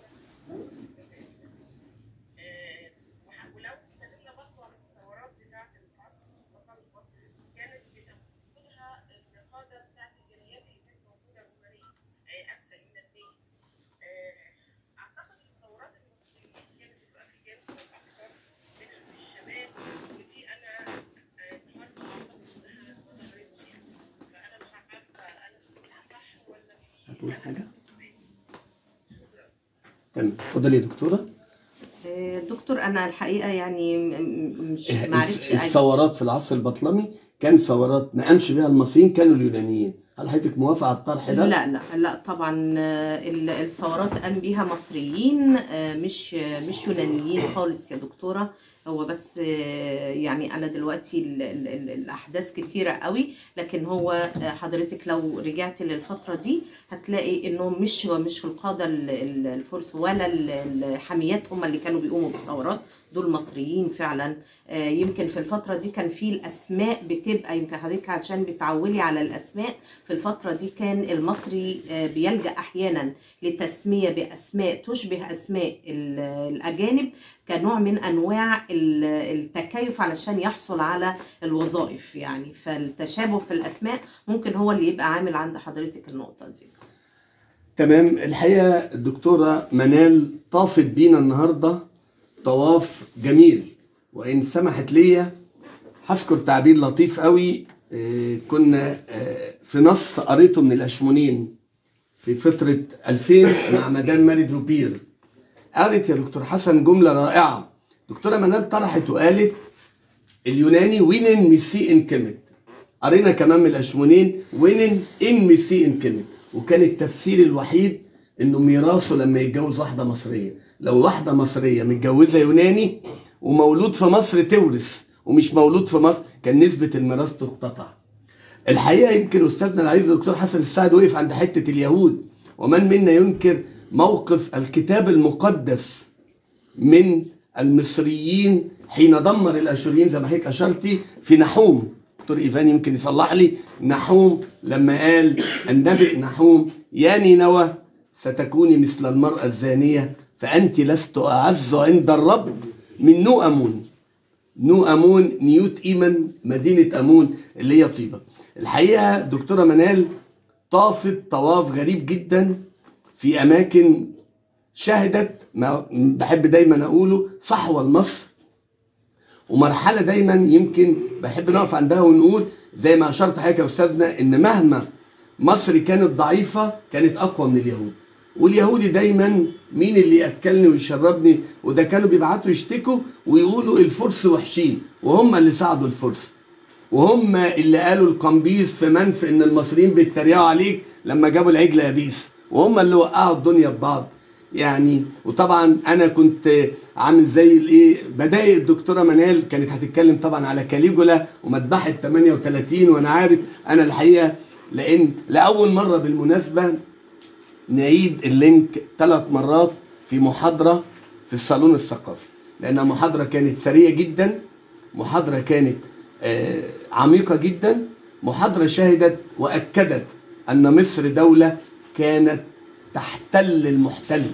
آه، وح- ولو اتكلمنا برضه عن الثورات بتاعت الفرنس المطلقه كانت بتاخدها القاده بتاعت الجاليات اللي كانت موجوده الرومانيه آه، اسفل اليونانيه آه، اعتقد ان الثورات المصريين كانت بتبقى في جانب اكتر منها في الشمال ودي انا آه، النهارده اعتقد انها ما ظهرتش يعني فانا مش عارفه انا فيها صح ولا في هتقول حاجة؟ شكرا تمام اتفضلي يا دكتوره آه، دكتور انا الحقيقه يعني م- م- مش معرفش أجي. الثورات في العصر البطلمي كان ثورات ما قامش بها المصريين كانوا اليونانيين هل حضرتك موافقه على الطرح ده؟ لا لا لا طبعا آه، ال- الثورات قام بيها مصريين آه، مش آه، مش يونانيين خالص يا دكتوره هو بس آه، يعني انا دلوقتي ال ال ال الاحداث كتيره قوي لكن هو آه، حضرتك لو رجعتي للفتره دي هتلاقي انه مش مش القاده ال- ال- الفرس ولا ال- الحاميات هم اللي كانوا بيقوموا بالثورات دول مصريين فعلا آه، يمكن في الفتره دي كان في الاسماء بتبقى يمكن حضرتك عشان بتعولي على الاسماء في الفترة دي كان المصري آه، بيلجأ أحيانا لتسمية بأسماء تشبه أسماء ال- الأجانب كنوع من أنواع ال- التكيف علشان يحصل على الوظائف يعني فالتشابه في الأسماء ممكن هو اللي يبقى عامل عند حضرتك النقطة دي تمام الحقيقه الدكتوره منال طافت بينا النهارده طواف جميل وان سمحت ليا هذكر تعبير لطيف قوي آه، كنا آه، في نص قريته من الاشمونين في فتره 2000 مع مدام ماري دروبير قالت يا دكتور حسن جمله رائعه دكتوره منال طرحت وقالت اليوناني وينن ميسي ان كيمت قرينا كمان من الاشمونين وينن ان ميسي ان كيمت وكان التفسير الوحيد انه ميراثه لما يتجوز واحده مصريه لو واحده مصريه متجوزه يوناني ومولود في مصر تورث ومش مولود في مصر كان نسبه الميراث تقتطع الحقيقه يمكن استاذنا العزيز الدكتور حسن السعد وقف عند حته اليهود ومن منا ينكر موقف الكتاب المقدس من المصريين حين دمر الاشوريين زي ما حضرتك اشرتي في نحوم دكتور ايفان يمكن يصلح لي نحوم لما قال النبي نحوم يا نينوى ستكوني مثل المرأة الزانية فأنت لست أعز عند الرب من نو أمون نو أمون نيوت إيمن مدينة أمون اللي هي طيبة الحقيقة دكتورة منال طافت طواف غريب جدا في أماكن شهدت ما بحب دايما أقوله صحوة لمصر ومرحلة دايما يمكن بحب نقف عندها ونقول زي ما أشرت حضرتك يا أستاذنا إن مهما مصر كانت ضعيفة كانت أقوى من اليهود واليهودي دايما مين اللي ياكلني ويشربني وده كانوا بيبعتوا يشتكوا ويقولوا الفرس وحشين وهم اللي ساعدوا الفرس وهم اللي قالوا القمبيز في منف ان المصريين بيتريقوا عليك لما جابوا العجل ابيس وهم اللي وقعوا الدنيا ببعض يعني وطبعا انا كنت عامل زي الايه بدايه الدكتوره منال كانت هتتكلم طبعا على كاليجولا ومذبحه 38 وانا عارف انا الحقيقه لان لاول مره بالمناسبه نعيد اللينك ثلاث مرات في محاضرة في الصالون الثقافي لأنها محاضرة كانت ثرية جدا محاضرة كانت آه، عميقة جدا محاضرة شهدت وأكدت أن مصر دولة كانت تحتل المحتل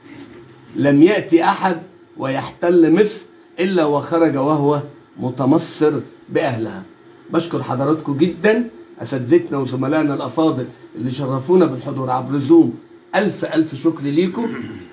لم يأتي أحد ويحتل مصر إلا وخرج وهو متمصر بأهلها بشكر حضراتكم جدا أساتذتنا وزملائنا الأفاضل اللي شرفونا بالحضور عبر زوم ألف ألف شكر ليكم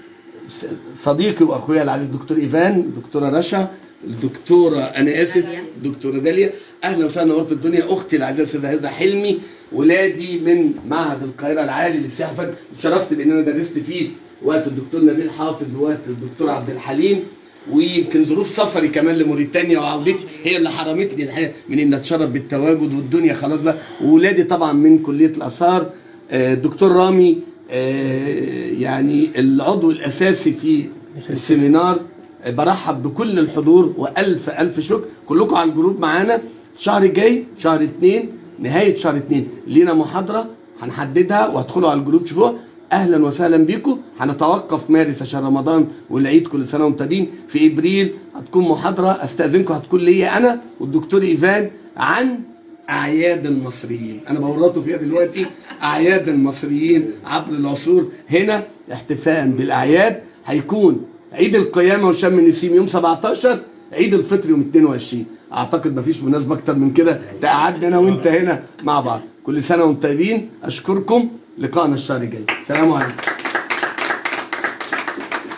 صديقي واخويا العزيز الدكتور ايفان الدكتوره رشا الدكتوره انا اسف الدكتوره داليا اهلا وسهلا نورت الدنيا اختي العزيزه الاستاذه هدى حلمي ولادي من معهد القاهره العالي للسياحه فن اتشرفت بان انا درست فيه وقت الدكتور نبيل حافظ ووقت الدكتور عبد الحليم ويمكن ظروف سفري كمان لموريتانيا وعودتي هي اللي حرمتني الحقيقه من ان اتشرف بالتواجد والدنيا خلاص بقى واولادي طبعا من كليه الاثار آه، الدكتور رامي آه، يعني العضو الاساسي في السيمينار آه، برحب بكل الحضور والف الف شكر كلكم على الجروب معانا الشهر الجاي شهر اتنين نهايه شهر اتنين لينا محاضره هنحددها وهتدخلوا على الجروب تشوفوها اهلا وسهلا بيكم هنتوقف مارس عشان رمضان والعيد كل سنه وانتم طيبين في ابريل هتكون محاضره استاذنكم هتكون ليا انا والدكتور ايفان عن اعياد المصريين انا بورطه فيها دلوقتي اعياد المصريين عبر العصور هنا احتفاء بالاعياد هيكون عيد القيامه وشم النسيم يوم 17 عيد الفطر يوم 22 اعتقد مفيش مناسبه اكتر من كده تقعدنا انا وانت هنا مع بعض كل سنه وانتم طيبين اشكركم لقائنا الشهر الجاي سلام عليكم